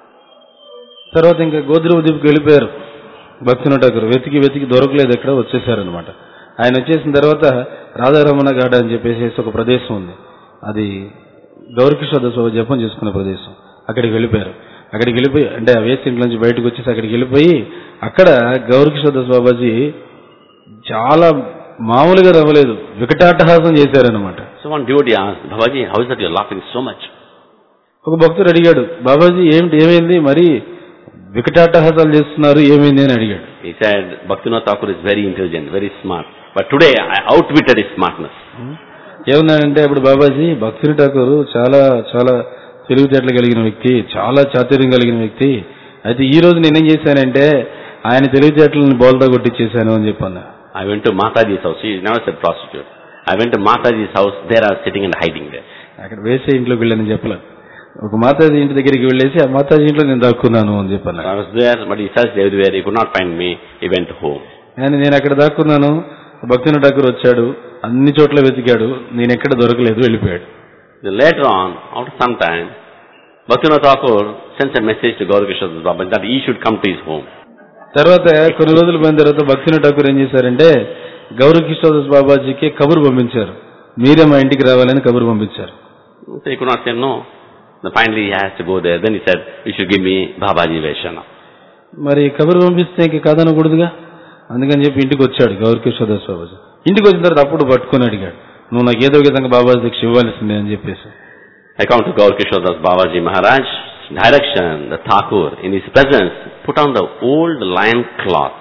తర్వాత ఇంకా గోద్రవ దీపుకి వెళ్ళిపోయారు భక్తిన ఠాకూర్ వెతికి వెతికి దొరకలేదు ఎక్కడ వచ్చేసారనమాట ఆయన వచ్చేసిన తర్వాత రాధారమణ గాడ అని చెప్పేసి ఒక ప్రదేశం ఉంది అది గౌరకిషోర్ దాస్ బాబా జపం చేసుకునే ప్రదేశం అక్కడికి వెళ్ళిపోయారు అక్కడికి వెళ్ళిపోయి అంటే ఆ వేసి ఇంట్లో నుంచి బయటకు వచ్చేసి అక్కడికి వెళ్ళిపోయి అక్కడ గౌరకిషోర్ దాస్ బాబాజీ చాలా మామూలుగా రవ్వలేదు వికటాటహాసం చేశారనమాట So one devotee asked, Babaji, how is that you're laughing so much? ఒక భక్తుడు అడిగాడు బాబాజీ ఏమిటి ఏమైంది మరి వికటాటహాసాలు చేస్తున్నారు ఏమైంది అని అడిగాడు He said, Bhaktivinoda Thakur is very intelligent, very smart. But today I outwitted his smartness. ఏమన్నాడంటే అప్పుడు బాబాజీ భక్తుని ఠాకూర్ చాలా చాలా తెలివితేటలు కలిగిన వ్యక్తి చాలా చాతుర్యం కలిగిన వ్యక్తి అయితే ఈ రోజు నేనేం చేశానంటే ఆయన తెలివితేటలను బోల్తా కొట్టించేశాను అని చెప్పాను I went to Mataji's house. She never said prostitute. I went to Mataji's house. There I was sitting and hiding there. అక్కడ వేసే ఇంట్లోకి వెళ్ళానని చెప్పలే ఒక మాతాజీ ఇంటి దగ్గరికి వెళ్ళేసి ఆ మాతాజీ ఇంట్లో నేను దాక్కున్నాను అని చెప్పాను I was there, but he searched everywhere. He could not find me. He went home. కానీ నేను అక్కడ దాక్కున్నాను భక్తుని ఠాకూర్ వచ్చాడు అన్ని చోట్ల వెతికాడు నేను ఎక్కడ దొరకలేదు వెళ్ళిపోయాడు Then later on, after some time, Bhaktivinoda Thakur sends a message to Gaurkishore Baba that he should come to his home. తర్వాత కొన్ని రోజులు పోయిన తర్వాత భక్తిని ఠాకూర్ ఏం చేశారంటే గౌరవ కిషోర్ బాబాజీకి కబురు పంపించారు మీరే మా ఇంటికి రావాలని కబురు పంపించారు So he could not say no. Then finally he has to go there. Then he said, you should give me Babaji Vaishana. మరి కబురు పంపిస్తే ఇంక కాదనకూడదుగా అందుకని చెప్పి ఇంటికి వచ్చాడు గౌర్ కిషోర్ దాస్ బాబాజీ ఇంటికి వచ్చిన తర్వాత అప్పుడు పట్టుకొని అడిగాడు నువ్వు నాకు ఏదో విధంగా బాబాజీ దీక్ష ఇవ్వాల్సిందే అని చెప్పేసి According to Gaur Kishore Das Babaji Maharaj, direction, the Thakur, in his presence, put on the old lion cloth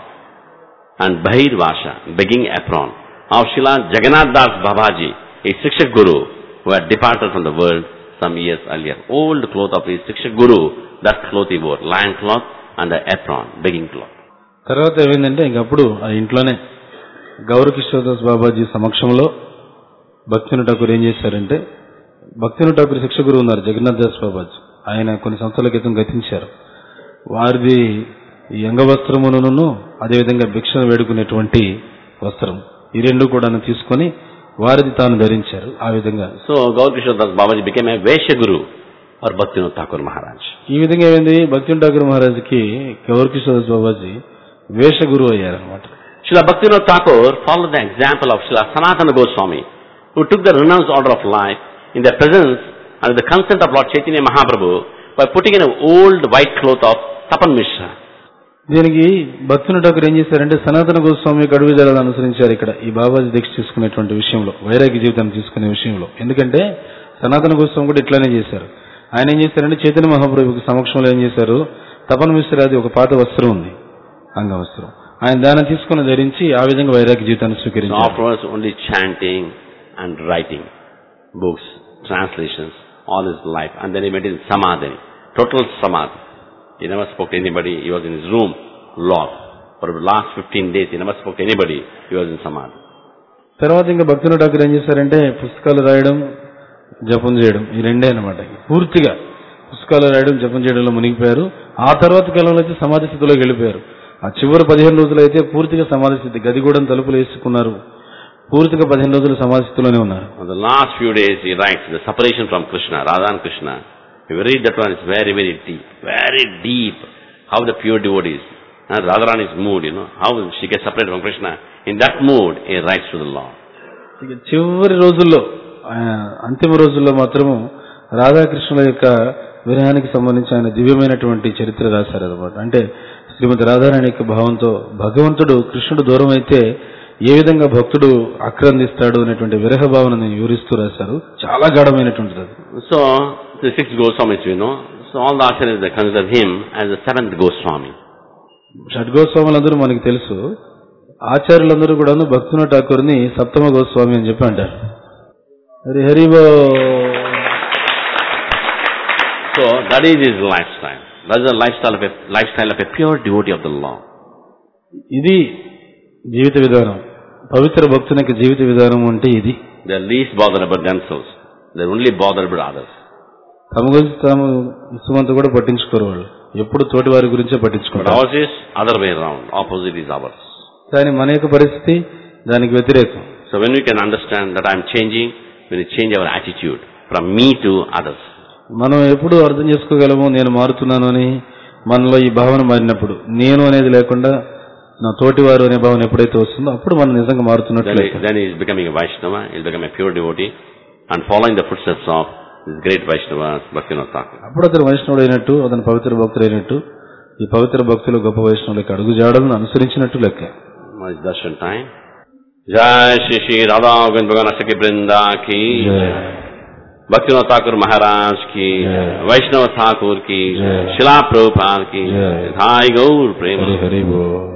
and Bahir Vasha, begging apron, of Srila Jagannath Das Babaji, his Sikshak Guru, who had departed from the world some years earlier. Old cloth of his Sikshak Guru, that cloth he wore, lion cloth and the apron, begging cloth. తర్వాత ఏమైందంటే ఇంకప్పుడు ఆ ఇంట్లోనే గౌర కిషోర్ దాస్ బాబాజీ సమక్షంలో భక్తిను ఠాకూర్ ఏం చేశారంటే భక్తిను ఠాకూర్ శిక్ష గురువు ఉన్నారు జగన్నాథ్ దాస్ బాబాజీ ఆయన కొన్ని సంవత్సరాల క్రితం గతించారు వారిది ఈ అంగవస్త్రమును అదేవిధంగా భిక్షను వేడుకునేటువంటి వస్త్రం ఈ రెండు కూడా తీసుకొని వారిది తాను ధరించారు ఆ విధంగా So Gaur Kishore Das Babaji became a Vaishya Guru for Bhaktivinoda Thakur Maharaj. ఈ విధంగా ఏమైంది భక్తి ఠాకూర్ మహారాజ్కి గౌర కిషోర్ దాస్ బాబాజీ వేష గురువు అయ్యారనమాట Srila Bhaktivinoda Thakur followed the example of Srila Sanatana Goswami, who took the renounced order of life in the presence and with the consent of Lord Chaitanya Mahaprabhu by putting in an old white cloth of Tapan Mishra. దీనికి భక్తుని ఠాకూర్ ఏం చేశారంటే సనాతన గోస్వామి యొక్క అడుగు విధాలను అనుసరించారు ఇక్కడ ఈ బాబాజీ దీక్ష తీసుకునేటువంటి విషయంలో వైరాగ్య జీవితాన్ని తీసుకునే విషయంలో ఎందుకంటే సనాతన గోస్వామి కూడా ఇట్లానే చేశారు ఆయన ఏం చేశారంటే చైతన్య మహాప్రభుకి సమక్షంలో ఏం చేశారు తపన మిశ్రాది ఒక పాత వస్త్రం ఉంది అంగవస్త్రం ఆయన దాన్ని తీసుకుని ధరించి ఆ విధంగా వైరాగ్య జీవితాన్ని So స్వీకరించారు afterwards only chanting and writing books, translations, all his life. And then he went in Samadhi, total Samadhi. He never spoke to anybody. He was in his room, locked. For the last 15 days he never spoke to anybody. He was in Samadhi. తర్వాత ఇంకా భక్తుని ఠాకూర్ ఏం చేశారంటే పుస్తకాలు రాయడం జపం చేయడం ఈ రెండే అనమాట పూర్తిగా పుస్తకాలు రాయడం జపం చేయడంలో మునిగిపోయారు ఆ తర్వాత కాలంలో అయితే సమాధి స్థితిలోకి వెళ్ళిపోయారు ఆ చివరి పదిహేను రోజులు అయితే పూర్తిగా సమాధి స్థితి గది కూడా తలుపులు వేసుకున్నారు పూర్తిగా పదిహేను రోజులు సమాధి స్థితిలోనే ఉన్నారు On the last few days he writes the separation from Krishna, Radha and Krishna. If you read that one, it's very, very deep. Very deep. How the pure devotees, uh, Radharani's mood, you know, how she gets separated from Krishna. In that mood, he writes to the Lord. ఇక చివరి రోజుల్లో ఆ, అంతిమ రోజుల్లో మాత్రము రాధాకృష్ణుల యొక్క విరహానికి సంబంధించి ఆయన దివ్యమైనటువంటి చరిత్ర రాశారు అనమాట అంటే శ్రీమతి రాధారాణి యొక్క భావంతో భగవంతుడు కృష్ణుడు దూరం అయితే ఏ విధంగా భక్తుడు ఆక్రందిస్తాడు అనేటువంటి విరహ భావనని వివరిస్తూ రాశారు చాలా గాఢమైనటువంటిది అది So, the six Goswamis, you know, so all the acharyas, they consider him as the seventh Goswami. షడ్గోస్వాములందరూ మనకి తెలుసు ఆచార్యులందరూ కూడాను భక్తున ఠాకూర్ని సప్తమ గోస్వామి అని చెప్పి అంటారు Hari హరిబో So, that is his lifestyle. That is the lifestyle of a, lifestyle of a pure devotee of the law. ఇది జీవిత విధానం పవిత్ర భక్తుని యొక్క జీవిత విధానం అంటే ఇది They are least bothered about themselves. They are only bothered about others. తమ గురించి తాము ఇసుమంత కూడా పట్టించుకోరు వాళ్ళు ఎప్పుడు తోటి వారి గురించే But పట్టించుకుంటారు ours is other way around. Opposite is ours. కానీ మన యొక్క పరిస్థితి దానికి వ్యతిరేకం So when we can understand that I am changing, when we change our attitude from me to others. మనం ఎప్పుడు అర్థం చేసుకోగలము నేను మారుతున్నాను అని మనలో ఈ భావన మారినప్పుడు నేను అనేది లేకుండా నా తోటివారు అనే భావన ఎప్పుడైతే వస్తుందో అప్పుడు మనం నిజంగా Then మారుతున్నట్లు he, then he is becoming a Vaishnava, he will become a pure devotee and following the footsteps of this great Vaishnava, Bhaktivinoda Thakur. అప్పుడు అతను వైష్ణవుడు అయినట్టు అతను పవిత్ర భక్తుడు అయినట్టు ఈ పవిత్ర భక్తులు గొప్ప వైష్ణవులకు అడుగు జాడలను అనుసరించినట్టు లెక్క Now it's darshan time. Jai Shri Shri Radha Govind Bhagavan Asaki Brinda ki Bhaktivinoda Thakur Maharaj ki Jai. Vaishnava Thakur ki Jai. Shila Prabhupada ki Jai. Thai Gaur Prema Hari Hari బో